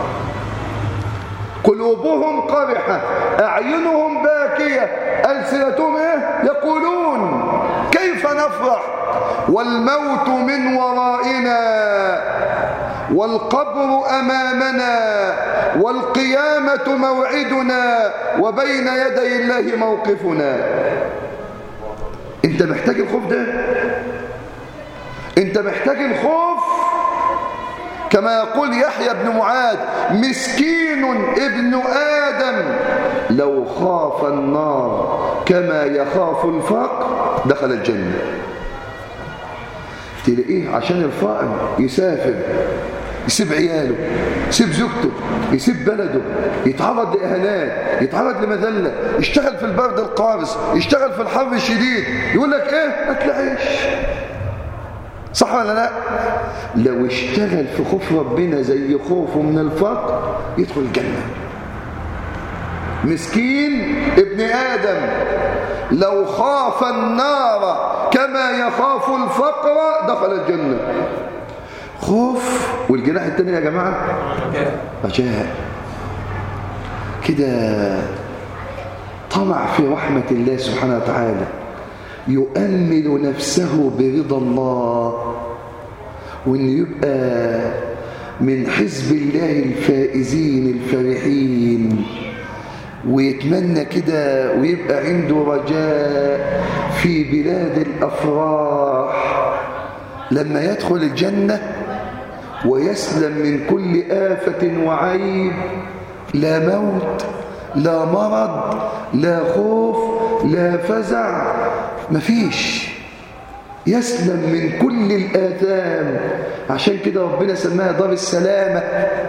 قلوبهم قرحة أعينهم باكية ألسنتهم إيه؟ يقولون كيف نفرح والموت من ورائنا والقبر أمامنا والقيامة موعدنا وبين يدي الله موقفنا انت محتاج الخوف ده انت محتاج الخوف كما يقول يحيى بن معاذ مسكين ابن آدم لو خاف النار كما يخاف الفقر دخل الجنة تلاقيه عشان الفقر يسافر يسيب عياله يسيب زوجته يسيب بلده يتعرض لإهانات يتعرض لمذلة يشتغل في البرد القارس يشتغل في الحر الشديد يقول لك ايه اكل عيش صح ولا لا لو اشتغل في خوف ربنا زي خوفه من الفقر يدخل الجنة مسكين ابن آدم لو خاف النار كما يخاف الفقر دخل الجنة خوف والجناح التاني يا جماعة رجاء كده طمع في رحمة الله سبحانه وتعالى يؤمل نفسه برضا الله وأن يبقى من حزب الله الفائزين الفرحين ويتمنى كده ويبقى عنده رجاء في بلاد الأفراح لما يدخل الجنة ويسلم من كل آفة وعيب لا موت لا مرض لا خوف لا فزع مفيش يسلم من كل الآثام عشان كده ربنا سماها دار السلامة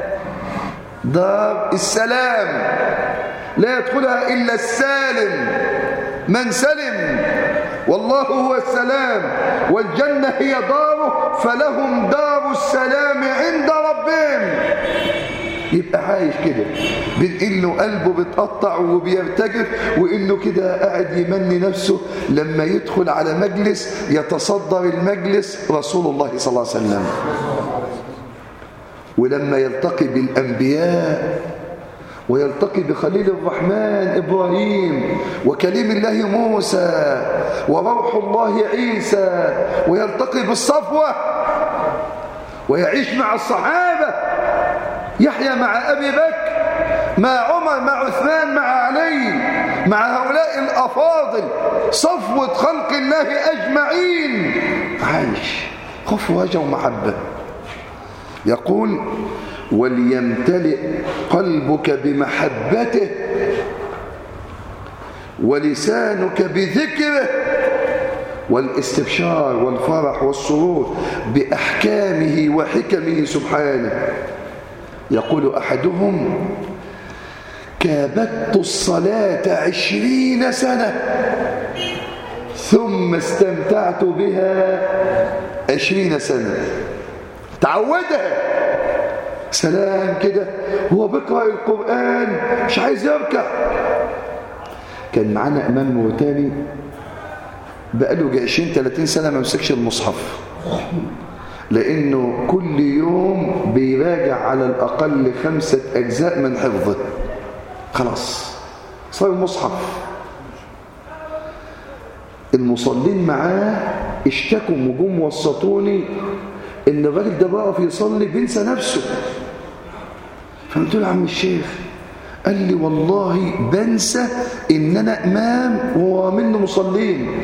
دار السلام لا يدخلها إلا السالم من سلم والله هو السلام والجنة هي داره فلهم دار السلام عند ربهم يبقى عايش كده بين انه قلبه بيتقطع وبيرتجف وانه كده قاعد يمني نفسه لما يدخل على مجلس يتصدر المجلس رسول الله صلى الله عليه وسلم ولما يلتقي بالانبياء ويلتقي بخليل الرحمن إبراهيم وكليم الله موسى وروح الله عيسى ويلتقي بالصفوة ويعيش مع الصحابة يحيى مع أبي بكر مع عمر مع عثمان مع علي مع هؤلاء الأفاضل صفوة خلق الله أجمعين عايش خوف وجه ومحبة يقول وليمتلئ قلبك بمحبته ولسانك بذكره والاستبشار والفرح والسرور بأحكامه وحكمه سبحانه يقول أحدهم كابدت الصلاة عشرين سنة ثم استمتعت بها عشرين سنة تعودها سلام كده هو بيقرأ القرآن مش عايز يركع كان معانا إمام موريتاني بقاله 20 30 سنة ما مسكش المصحف لأنه كل يوم بيراجع على الأقل خمسة أجزاء من حفظه خلاص صار المصحف المصلين معاه اشتكوا وجم وسطوني ان الراجل ده بقف يصلي بينسى نفسه فقلت له عم الشيخ قال لي والله بنسى ان انا امام وهو منه مصلين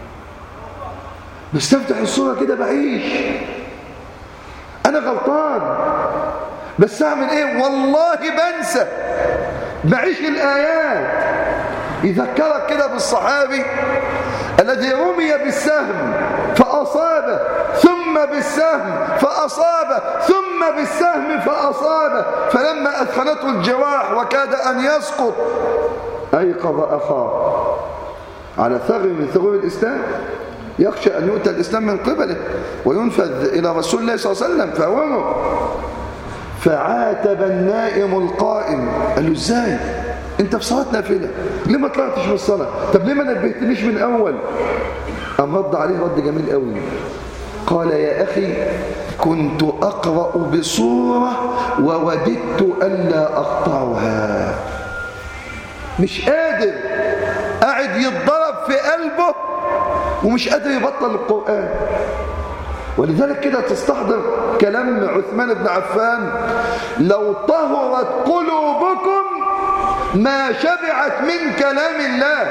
بستفتح الصوره كده بعيش انا غلطان بس اعمل ايه والله بنسى بعيش الايات يذكرك كده بالصحابي الذي رمي بالسهم فأصابه ثم بالسهم فأصابه ثم بالسهم فأصابه فلما أثخنته الجراح وكاد أن يسقط أيقظ أخاه على ثغر من ثغور الإسلام يخشى أن يؤتى الإسلام من قبله وينفذ إلى رسول الله صلى الله عليه وسلم فأوره فعاتب النائم القائم قال له ازاي انت في صلاه نافله ليه ما طلعتش من الصلاه طب ليه ما نبهتنيش من الاول قام رد عليه رد جميل قوي قال يا اخي كنت اقرا بصوره ووددت الا اقطعها مش قادر قاعد يتضرب في قلبه ومش قادر يبطل القران ولذلك كده تستحضر كلام عثمان بن عفان لو طهرت قلوبكم ما شبعت من كلام الله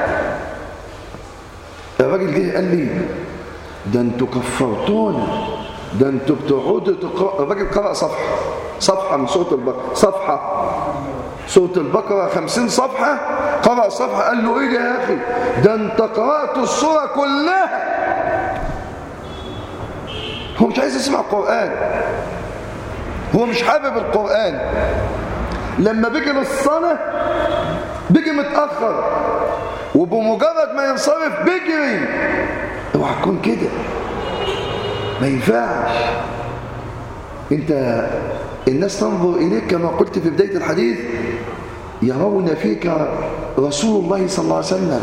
الراجل جه قال لي ده انتوا كفرتونا ده انتوا بتقعدوا تقرأ الراجل قرأ صفحة صفحة من سورة البقرة صفحة سورة البقرة خمسين صفحة قرأ صفحة قال له ايه ده يا اخي ده انت قرأت السورة كلها هو مش عايز يسمع القرآن هو مش حابب القرآن لما بيجي للصلاة بيجي متأخر وبمجرد ما ينصرف بيجري اوعى تكون كده ما ينفعش انت الناس تنظر اليك كما قلت في بداية الحديث يرون فيك رسول الله صلى الله عليه وسلم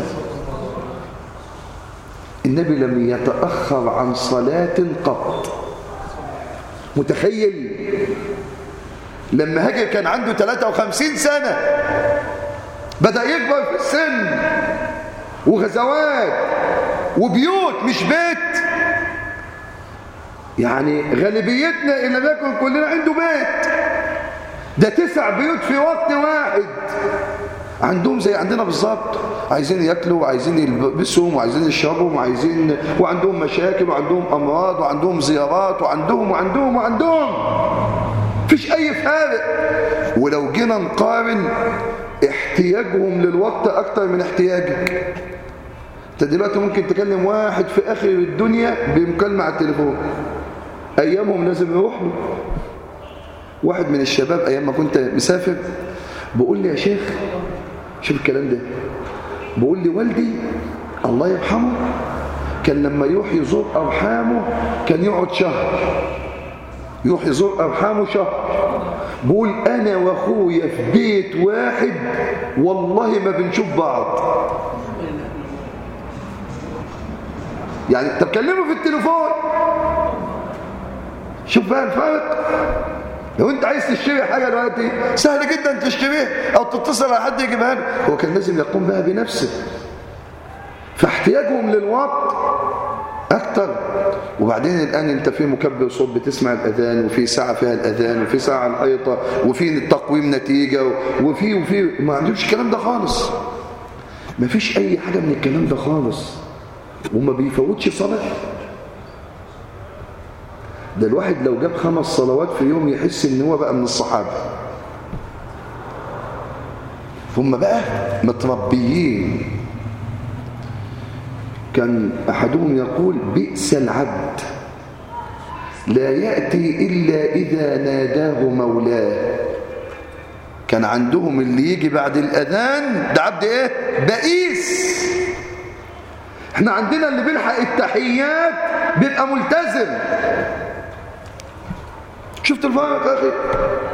النبي لم يتأخر عن صلاة قط متخيل لما هاجر كان عنده 53 سنة بدأ يكبر في السن وغزوات وبيوت مش بيت يعني غالبيتنا إن لم يكن كلنا عنده بيت ده تسع بيوت في وقت واحد عندهم زي عندنا بالظبط عايزين ياكلوا وعايزين يلبسوا وعايزين يشربوا وعايزين وعندهم مشاكل وعندهم امراض وعندهم زيارات وعندهم وعندهم وعندهم مفيش اي فارق ولو جينا نقارن احتياجهم للوقت اكتر من احتياجك انت دلوقتي ممكن تكلم واحد في اخر الدنيا بمكالمه على التليفون ايامهم لازم يروح له واحد من الشباب ايام ما كنت مسافر بيقول لي يا شيخ شوف الكلام ده بيقول لي والدي الله يرحمه كان لما يروح يزور أرحامه كان يقعد شهر يروح يزور أرحامه شهر بيقول أنا وأخويا في بيت واحد والله ما بنشوف بعض يعني طب كلمه في التليفون شوف بقى الفرق لو انت عايز تشتري حاجه دلوقتي سهل جدا تشتريها او تتصل على حد يجيبها لك هو كان لازم يقوم بها بنفسه فاحتياجهم للوقت اكتر وبعدين الان انت في مكبر صوت بتسمع الاذان وفي ساعه فيها الاذان وفي ساعه على الحيطه وفي تقويم نتيجه وفي وفي ما عندهمش الكلام ده خالص ما فيش اي حاجه من الكلام ده خالص وما بيفوتش صلاه ده الواحد لو جاب خمس صلوات في يوم يحس ان هو بقى من الصحابة هم بقى متربيين كان أحدهم يقول بئس العبد لا يأتي إلا إذا ناداه مولاه كان عندهم اللي يجي بعد الأذان ده عبد إيه؟ بئيس احنا عندنا اللي بيلحق التحيات بيبقى ملتزم شفت الفرق يا اخي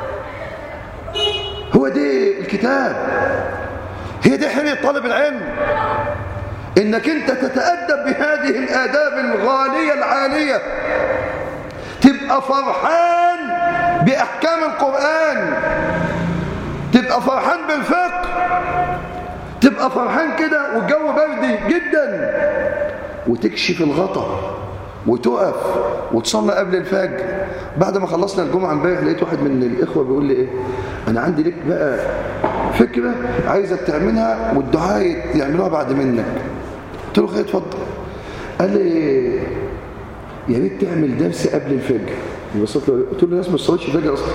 هو دي الكتاب هي دي حرية طالب العلم انك انت تتأدب بهذه الآداب الغالية العالية تبقى فرحان بأحكام القرآن تبقى فرحان بالفقه تبقى فرحان كده والجو برد جدا وتكشف الغطا وتقف وتصلي قبل الفجر بعد ما خلصنا الجمعه امبارح لقيت واحد من الاخوه بيقول لي ايه انا عندي لك بقى فكره عايزك تعملها والدعاء يعملوها بعد منك قلت له خير اتفضل قال لي يا ريت تعمل درس قبل الفجر بصيت له قلت له الناس ما بتصليش الفجر اصلا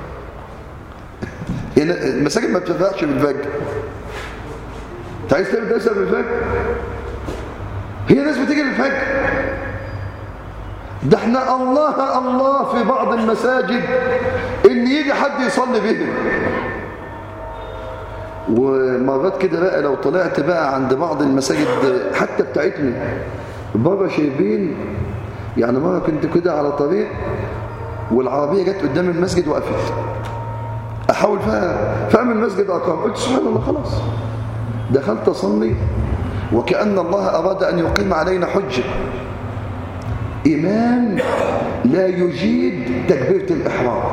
يعني المساجد ما بتفتحش بالفجر انت عايز تعمل درس قبل الفجر هي ناس بتيجي للفجر ده احنا الله الله في بعض المساجد ان يجي حد يصلي بهم ومرات كده بقى لو طلعت بقى عند بعض المساجد حتى بتاعتنا بره شايبين يعني مرة كنت كده على طريق والعربية جت قدام المسجد وقفت أحاول فيها فأم المسجد أقام قلت سبحان الله خلاص دخلت أصلي وكأن الله أراد أن يقيم علينا حجة إمام لا يجيد تكبيرة الإحرام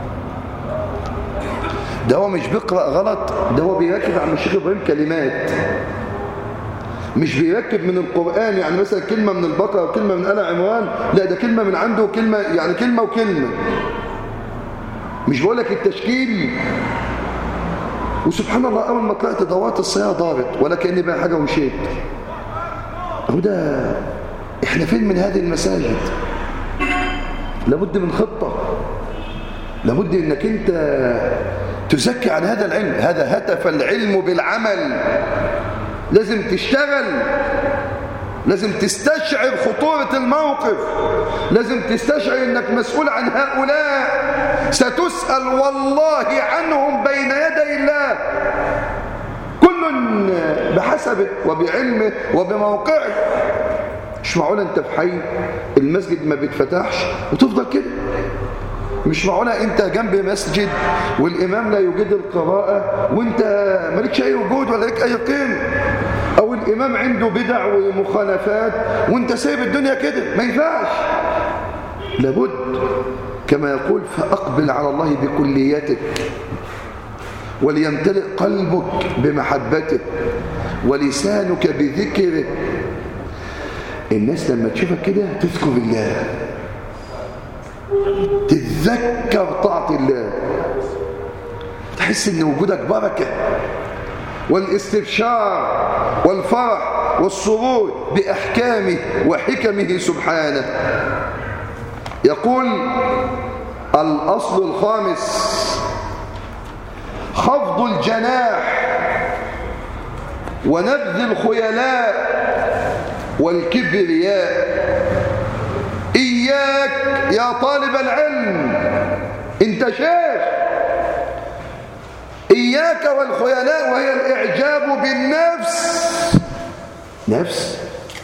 ده هو مش بيقرأ غلط ده هو بيركب عن الشيخ إبراهيم كلمات مش بيركب من القرآن يعني مثلا كلمة من البقرة وكلمة من آل عمران لا ده كلمة من عنده وكلمة يعني كلمة وكلمة مش بقول لك التشكيل وسبحان الله أول ما طلعت دورات الصياغة دارت ولا كأني بقى حاجة ومشيت أهو ده إحنا فين من هذه المساجد لابد من خطة لابد انك انت تزكي عن هذا العلم هذا هتف العلم بالعمل لازم تشتغل لازم تستشعر خطورة الموقف لازم تستشعر انك مسؤول عن هؤلاء ستسأل والله عنهم بين يدي الله كل بحسبه وبعلمه وبموقعه مش معقول انت في حي المسجد ما بيتفتحش وتفضل كده مش معقولة انت جنب مسجد والامام لا يجيد القراءة وانت مالكش اي وجود ولا لك اي قيمة او الامام عنده بدع ومخالفات وانت سايب الدنيا كده ما ينفعش لابد كما يقول فاقبل على الله بكليتك وليمتلئ قلبك بمحبته ولسانك بذكره الناس لما تشوفك كده تذكر الله تتذكر طاعة الله تحس ان وجودك بركة والاستبشار والفرح والسرور بأحكامه وحكمه سبحانه يقول الأصل الخامس خفض الجناح ونبذ الخيلاء والكبرياء إياك يا طالب العلم انت شيخ إياك والخيلاء وهي الإعجاب بالنفس نفس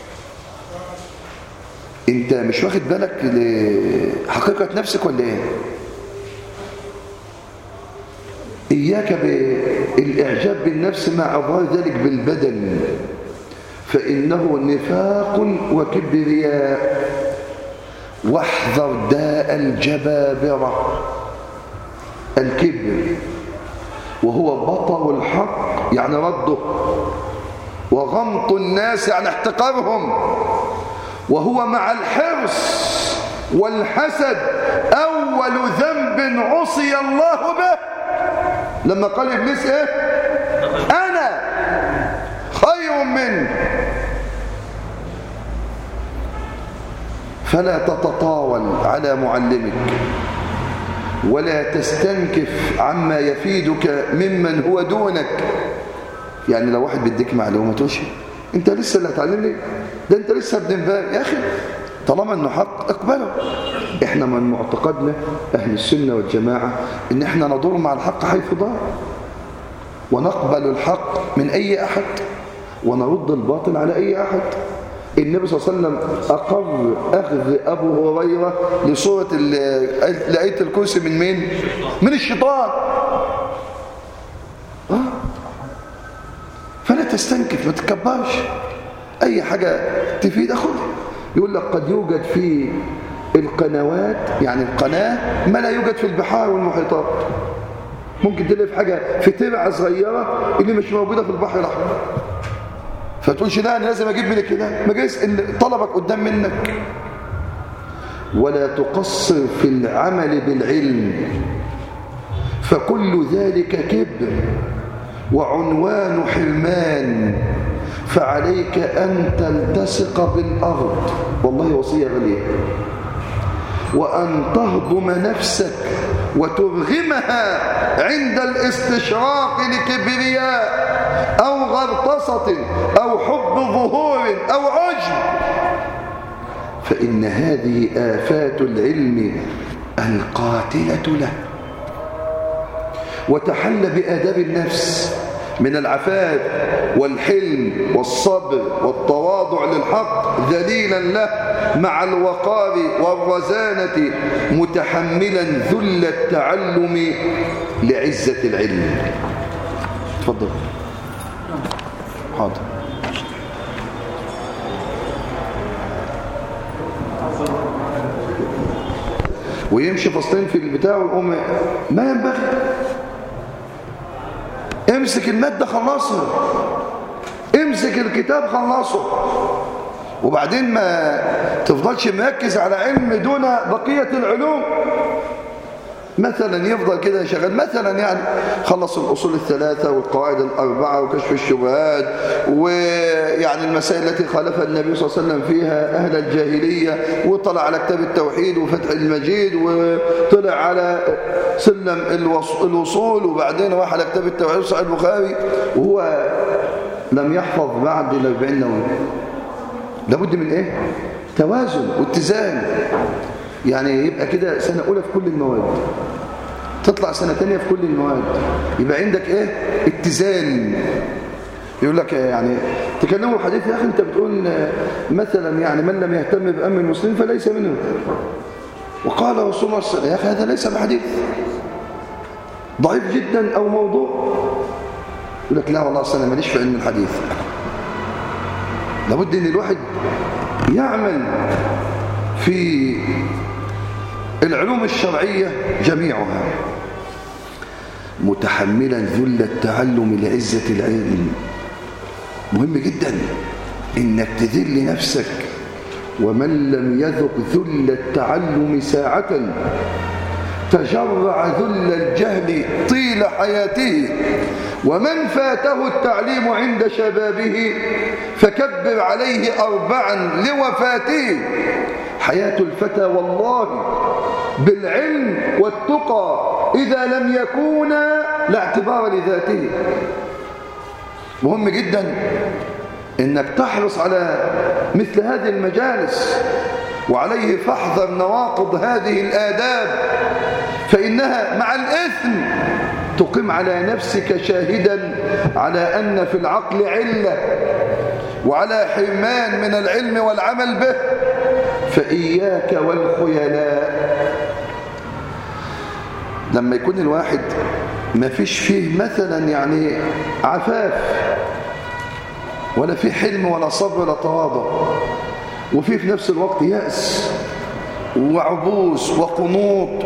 انت مش واخد بالك لحقيقة نفسك ولا ايه إياك بالإعجاب بالنفس مع أظهار ذلك بالبدن فإنه نفاق وكبرياء واحذر داء الجبابرة الكبر وهو بطر الحق يعني رده وغمط الناس يعني احتقارهم وهو مع الحرص والحسد أول ذنب عصي الله به لما قال إبليس إيه أنا خير منه فلا تتطاول على معلمك ولا تستنكف عما يفيدك ممن هو دونك يعني لو واحد بيديك معلومه تقولش انت لسه اللي هتعلمني ده انت لسه ابن امبارح يا اخي طالما انه حق اقبله احنا من معتقدنا اهل السنه والجماعه ان احنا ندور مع الحق حيث دار ونقبل الحق من اي احد ونرد الباطل على اي احد النبي صلى الله عليه وسلم أقر أخذ أبو هريرة لصورة لآية الكرسي من مين؟ من الشيطان آه. فلا تستنكف ما تكبرش أي حاجة تفيد أخذها يقول لك قد يوجد في القنوات يعني القناة ما لا يوجد في البحار والمحيطات ممكن تلاقي في حاجة في ترعة صغيرة اللي مش موجودة في البحر الأحمر فتقولش لا انا لازم اجيب منك كده ما جايز طلبك قدام منك ولا تقصر في العمل بالعلم فكل ذلك كبر وعنوان حرمان فعليك أن تلتصق بالأرض والله وصية غالية وأن تهضم نفسك وترغمها عند الاستشراق لكبرياء أو غرطسة أو حب ظهور أو عجب فإن هذه آفات العلم القاتلة له وتحل بآداب النفس من العفاف والحلم والصبر والتواضع للحق ذليلا له مع الوقار والرزانة متحملا ذل التعلم لعزة العلم تفضل حاضر ويمشي فصلين في البتاع ويقوم ما ينبغي امسك المادة خلصها امسك الكتاب خلصه وبعدين ما تفضلش مركز على علم دون بقية العلوم مثلا يفضل كده شغال مثلا يعني خلص الأصول الثلاثة والقواعد الأربعة وكشف الشبهات ويعني المسائل التي خالفها النبي صلى الله عليه وسلم فيها أهل الجاهلية وطلع على كتاب التوحيد وفتح المجيد وطلع على سلم الوصول وبعدين راح على كتاب التوحيد وصحيح البخاري وهو لم يحفظ بعد الأربعين نووي لابد من ايه توازن واتزان يعني يبقى كده سنة أولى في كل المواد تطلع سنة تانية في كل المواد يبقى عندك ايه اتزان يقول لك يعني تكلموا حديث يا أخي أنت بتقول مثلا يعني من لم يهتم بأمر المسلمين فليس منه وقال رسول الله صلى الله عليه وسلم يا أخي هذا ليس بحديث ضعيف جدا أو موضوع يقول لك لا والله أصلا أنا ماليش في علم الحديث لابد ان الواحد يعمل في العلوم الشرعية جميعها متحملا ذل التعلم لعزة العلم مهم جدا انك تذل نفسك ومن لم يذق ذل التعلم ساعة تجرع ذل الجهل طيل حياته ومن فاته التعليم عند شبابه فكبر عليه أربعا لوفاته حياة الفتى والله بالعلم والتقى إذا لم يكونا لا اعتبار لذاته مهم جدا انك تحرص على مثل هذه المجالس وعليه فاحذر نواقض هذه الآداب فإنها مع الإثم تقيم على نفسك شاهدا على أن في العقل علة وعلى حرمان من العلم والعمل به فإياك والخيلاء لما يكون الواحد ما فيش فيه مثلا يعني عفاف ولا في حلم ولا صبر ولا تواضع وفي في نفس الوقت يأس وعبوس وقنوط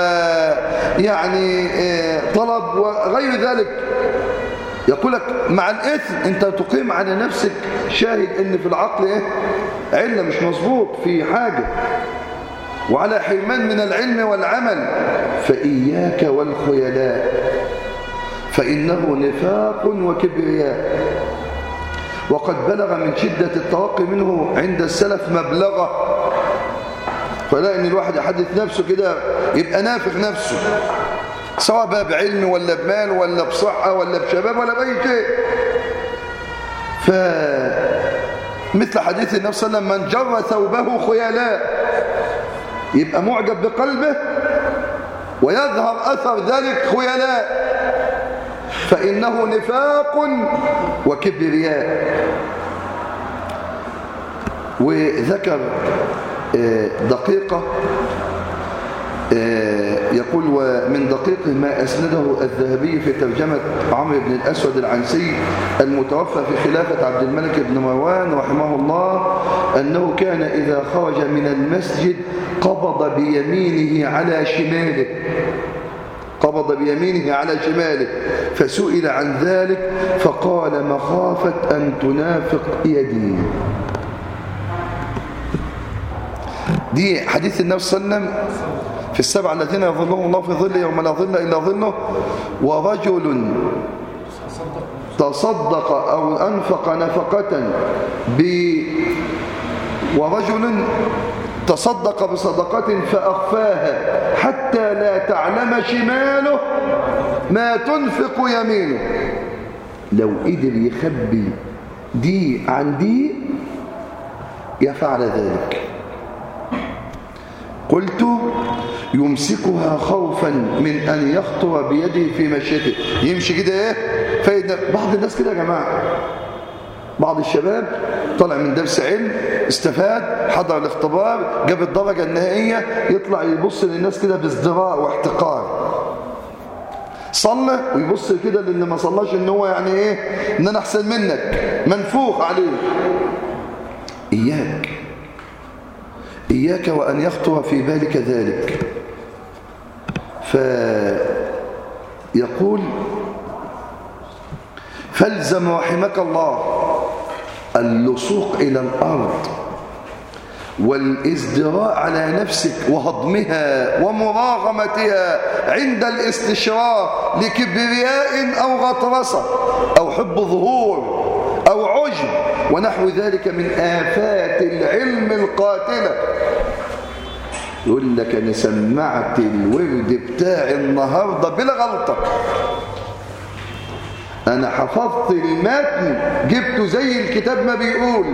ويعني طلب وغير ذلك يقول لك مع الإثم أنت تقيم على نفسك شاهد أن في العقل إيه؟ علة مش مظبوط في حاجة وعلى حرمان من العلم والعمل فإياك والخيلاء فإنه نفاق وكبرياء وقد بلغ من شدة التوقي منه عند السلف مبلغه فلا ان الواحد يحدث نفسه كده يبقى نافخ نفسه سواء بقى بعلم ولا بمال ولا بصحة ولا بشباب ولا بأي شيء فمثل حديث النبي صلى الله عليه وسلم من جر ثوبه خيلاء يبقى معجب بقلبه ويظهر أثر ذلك خيلاء فإنه نفاق وكبرياء وذكر دقيقة يقول ومن دقيق ما أسنده الذهبي في ترجمة عمرو بن الأسود العنسي المتوفى في خلافة عبد الملك بن مروان رحمه الله أنه كان إذا خرج من المسجد قبض بيمينه على شماله قبض بيمينه على شماله فسئل عن ذلك فقال مخافة أن تنافق يدي دي حديث النبي صلى الله عليه وسلم في السبع الذين يظلهم الله في ظل يوم لا ظل إلا ظله ورجل تصدق أو أنفق نفقة ب ورجل تصدق بصدقة فأخفاها حتى لا تعلم شماله ما تنفق يمينه لو قدر يخبي دي عن دي يفعل ذلك قلت يمسكها خوفا من أن يخطر بيده في مشيته يمشي كده ايه فايدة بعض الناس كده يا جماعة بعض الشباب طلع من درس علم استفاد حضر الاختبار جاب الدرجة النهائية يطلع يبص للناس كده بازدراء واحتقار صلى ويبص كده للي ما صلاش ان هو يعني ايه ان انا احسن منك منفوخ عليه اياك اياك وان يخطر في بالك ذلك فيقول فالزم رحمك الله اللصوق إلى الأرض والازدراء على نفسك وهضمها ومراغمتها عند الاستشراق لكبرياء أو غطرسة أو حب ظهور أو عجب ونحو ذلك من آفات العلم القاتلة يقول لك أنا سمعت الورد بتاعي النهاردة بلا غلطة أنا حفظت المتن جبته زي الكتاب ما بيقول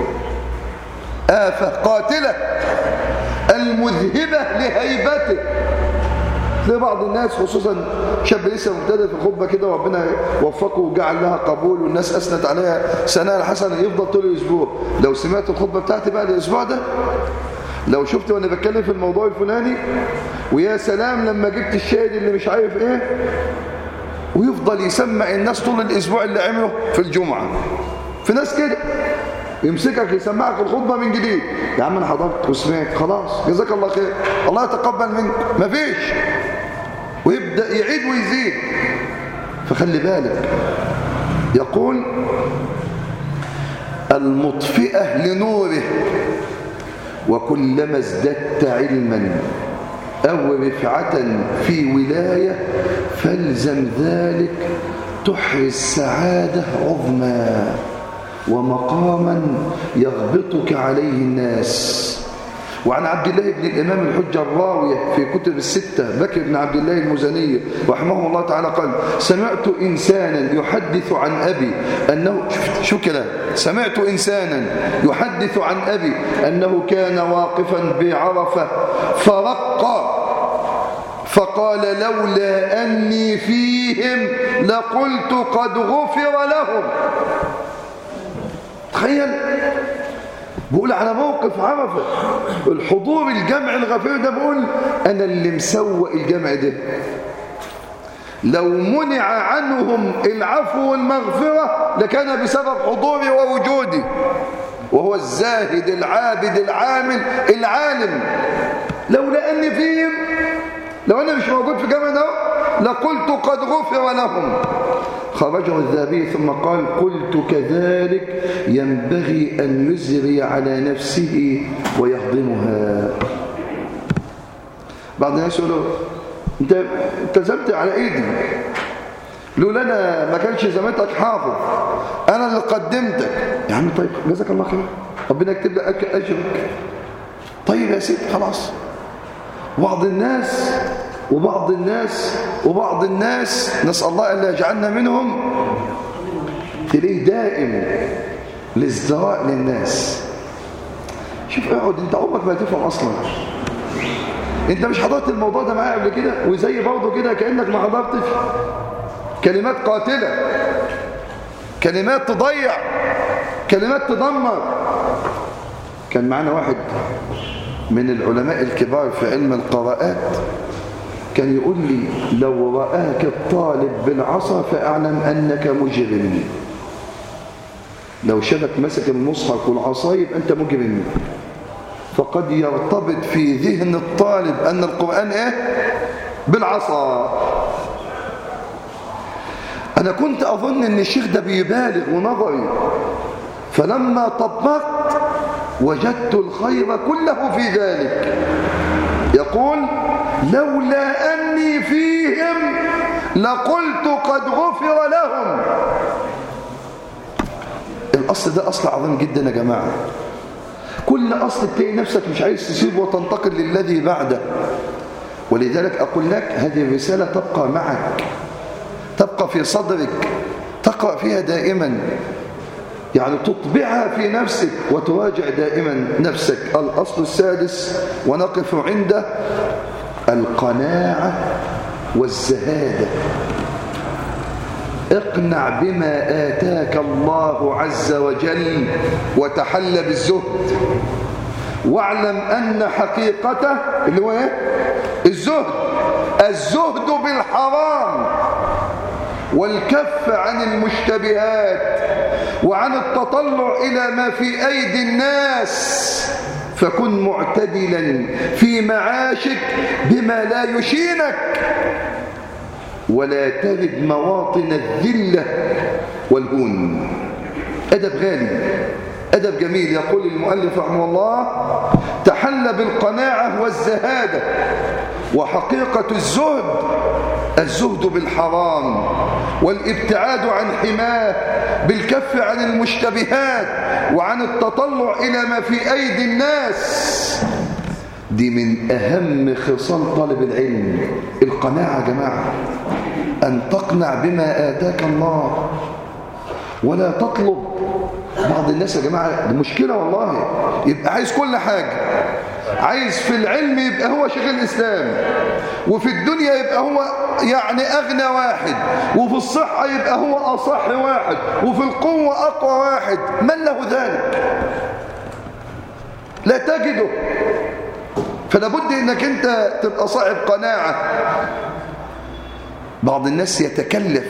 آفة قاتلة المذهبة لهيبته تلاقي بعض الناس خصوصا شاب لسه مبتدئ في الخطبه كده وربنا وفقه وجعل لها قبول والناس اثنت عليها ثناء الحسن يفضل طول الاسبوع لو سمعت الخطبه بتاعتي بقى الاسبوع ده لو شفت وانا بتكلم في الموضوع الفلاني ويا سلام لما جبت الشاهد اللي مش عارف ايه ويفضل يسمع الناس طول الاسبوع اللي عمله في الجمعه في ناس كده يمسكك يسمعك الخطبه من جديد يا عم انا حضرت وسمعت خلاص جزاك الله خير الله يتقبل منك مفيش ويبدا يعيد ويزيد فخلي بالك يقول المطفئه لنوره وكلما ازددت علما أو رفعة في ولاية فالزم ذلك تحري السعادة عظمى ومقاما يغبطك عليه الناس وعن عبد الله بن الإمام الحجة الراوية في كتب الستة بكر بن عبد الله المزني رحمه الله تعالى قال سمعت إنسانا يحدث عن أبي أنه شو كلام سمعت إنسانا يحدث عن أبي أنه كان واقفا بعرفة فرق فقال لولا أني فيهم لقلت قد غفر لهم تخيل بقول على موقف عرفة الحضور الجمع الغفير ده بقول أنا اللي مسوق الجمع ده لو منع عنهم العفو والمغفرة لكان بسبب حضوري ووجودي وهو الزاهد العابد العامل العالم لولا أني فيهم لو أنا مش موجود في جمع ده لقلت قد غفر لهم خرجه الذهبي ثم قال قلت كذلك ينبغي أن يزري على نفسه ويهضمها بعض الناس يقولوا انت التزمت على ايدي لولا انا ما كانش زمانتك حافظ انا اللي قدمتك يا عم طيب جزاك الله خير ربنا يكتب لك اجرك طيب يا سيدي خلاص بعض الناس وبعض الناس وبعض الناس نسأل الله أن يجعلنا منهم تليه دائم لازدراء للناس شوف اقعد انت عمرك ما تفهم اصلا انت مش حضرت الموضوع ده معايا قبل كده وزي برضه كده كانك ما حضرتش كلمات قاتله كلمات تضيع كلمات تدمر كان معانا واحد من العلماء الكبار في علم القراءات كان يقول لي لو رآك الطالب بالعصا فاعلم أنك مجرم لو شافك مسك المصحف والعصا يبقى أنت مجرم فقد يرتبط في ذهن الطالب أن القرآن إيه؟ بالعصا أنا كنت أظن أن الشيخ ده بيبالغ ونظري فلما طبقت وجدت الخير كله في ذلك يقول لولا أني فيهم لقلت قد غفر لهم الأصل ده أصل عظيم جدا يا جماعة كل أصل تلاقي نفسك مش عايز تسيبه وتنتقل للذي بعده ولذلك أقول لك هذه الرسالة تبقى معك تبقى في صدرك تقرأ فيها دائما يعني تطبعها في نفسك وتراجع دائما نفسك الأصل السادس ونقف عنده القناعة والزهادة اقنع بما آتاك الله عز وجل وتحل بالزهد واعلم أن حقيقته اللي هو ايه الزهد الزهد بالحرام والكف عن المشتبهات وعن التطلع إلى ما في أيدي الناس فكن معتدلا في معاشك بما لا يشينك ولا ترد مواطن الذلة والهون أدب غالي أدب جميل يقول المؤلف رحمه الله تحل بالقناعة والزهادة وحقيقة الزهد الزهد بالحرام والابتعاد عن حماه بالكف عن المشتبهات وعن التطلع إلى ما في أيدي الناس دي من أهم خصال طالب العلم القناعة يا جماعة أن تقنع بما آتاك الله ولا تطلب بعض الناس يا جماعة دي مشكلة والله يبقى عايز كل حاجة عايز في العلم يبقى هو شيخ الإسلام وفي الدنيا يبقى هو يعني أغنى واحد وفي الصحة يبقى هو أصح واحد وفي القوة أقوى واحد من له ذلك لا تجده فلا بد انك انت تبقى صاحب قناعة بعض الناس يتكلف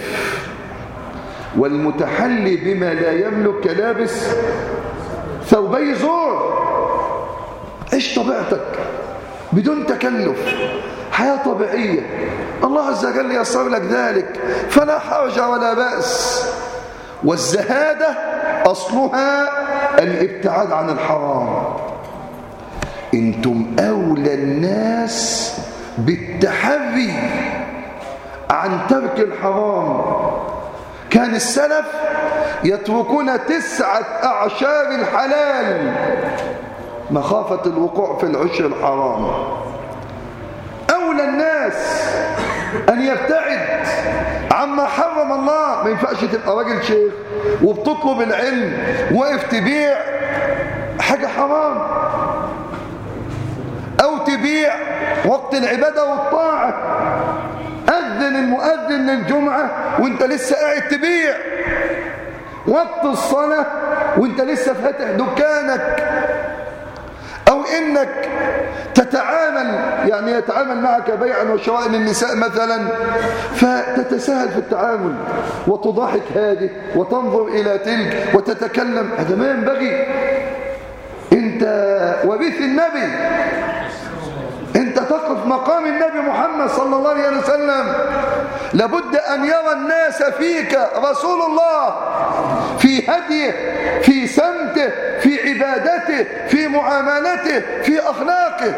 والمتحلي بما لا يملك كلابس ثوبي زور عيش طبيعتك بدون تكلف حياة طبيعية الله عز وجل يسر لك ذلك فلا حرج ولا بأس والزهادة أصلها الابتعاد عن الحرام انتم أولى الناس بالتحري عن ترك الحرام كان السلف يتركون تسعة أعشار الحلال مخافة الوقوع في العشر الحرام أولى الناس أن يبتعد عما حرم الله ما ينفعش تبقى راجل شيخ وبتطلب العلم واقف تبيع حاجة حرام أو تبيع وقت العبادة والطاعة أذن المؤذن للجمعة وانت لسه قاعد تبيع وقت الصلاة وانت لسه فاتح دكانك أو إنك تتعامل يعني يتعامل معك بيعا وشراء للنساء مثلا فتتساهل في التعامل وتضاحك هذه وتنظر إلى تلك وتتكلم هذا ما ينبغي انت وريث النبي انت تقف مقام النبي محمد صلى الله عليه وسلم لابد ان يرى الناس فيك رسول الله في هديه في سمته في عبادته في معاملته في اخلاقه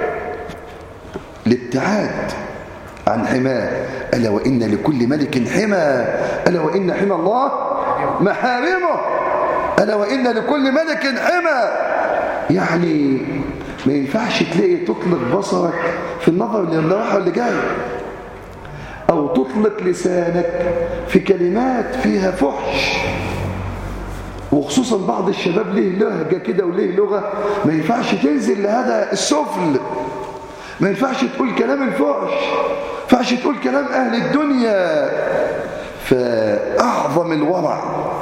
الابتعاد عن حماه الا وان لكل ملك حمى الا وان حمى الله محارمه الا وان لكل ملك حمى يعني ما ينفعش تلاقي تطلق بصرك في النظر اللي راح واللي جاي او تطلق لسانك في كلمات فيها فحش وخصوصا بعض الشباب ليه لهجة كده وليه لغة ما ينفعش تنزل لهذا السفل ما ينفعش تقول كلام الفحش ما ينفعش تقول كلام أهل الدنيا فأعظم الورع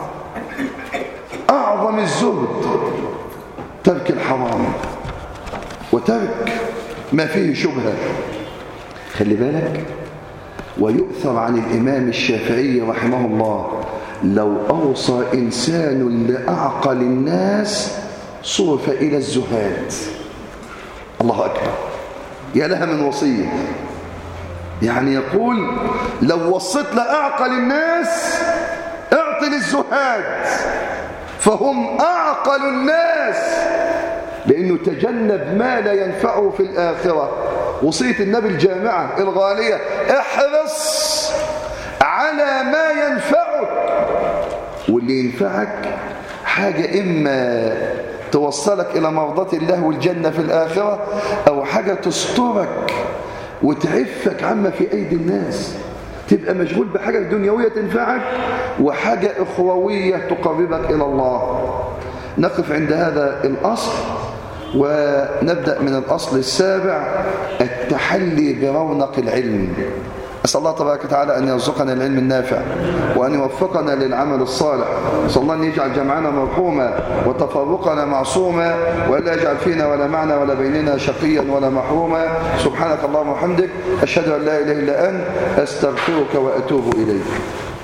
أعظم الزهد ترك الحرام وترك ما فيه شبهة خلي بالك ويؤثر عن الإمام الشافعي رحمه الله لو أوصى إنسان لأعقل الناس صرف إلى الزهاد الله أكبر يا لها من وصية يعني يقول لو وصيت لأعقل الناس اعطي للزهاد فهم أعقل الناس لأنه تجنب ما لا ينفعه في الآخرة وصية النبي الجامعة الغالية احرص على ما ينفعك واللي ينفعك حاجة إما توصلك إلى مرضاة الله والجنة في الآخرة أو حاجة تسترك وتعفك عما في أيدي الناس تبقى مشغول بحاجة دنيوية تنفعك وحاجة أخروية تقربك إلى الله نقف عند هذا الأصل ونبدأ من الأصل السابع التحلي برونق العلم أسأل الله تبارك وتعالى أن يرزقنا العلم النافع وأن يوفقنا للعمل الصالح أسأل الله أن يجعل جمعنا مرحوما وتفرقنا معصوما ولا يجعل فينا ولا معنا ولا بيننا شقيا ولا محروما سبحانك اللهم وبحمدك أشهد أن لا إله إلا أنت أستغفرك وأتوب إليك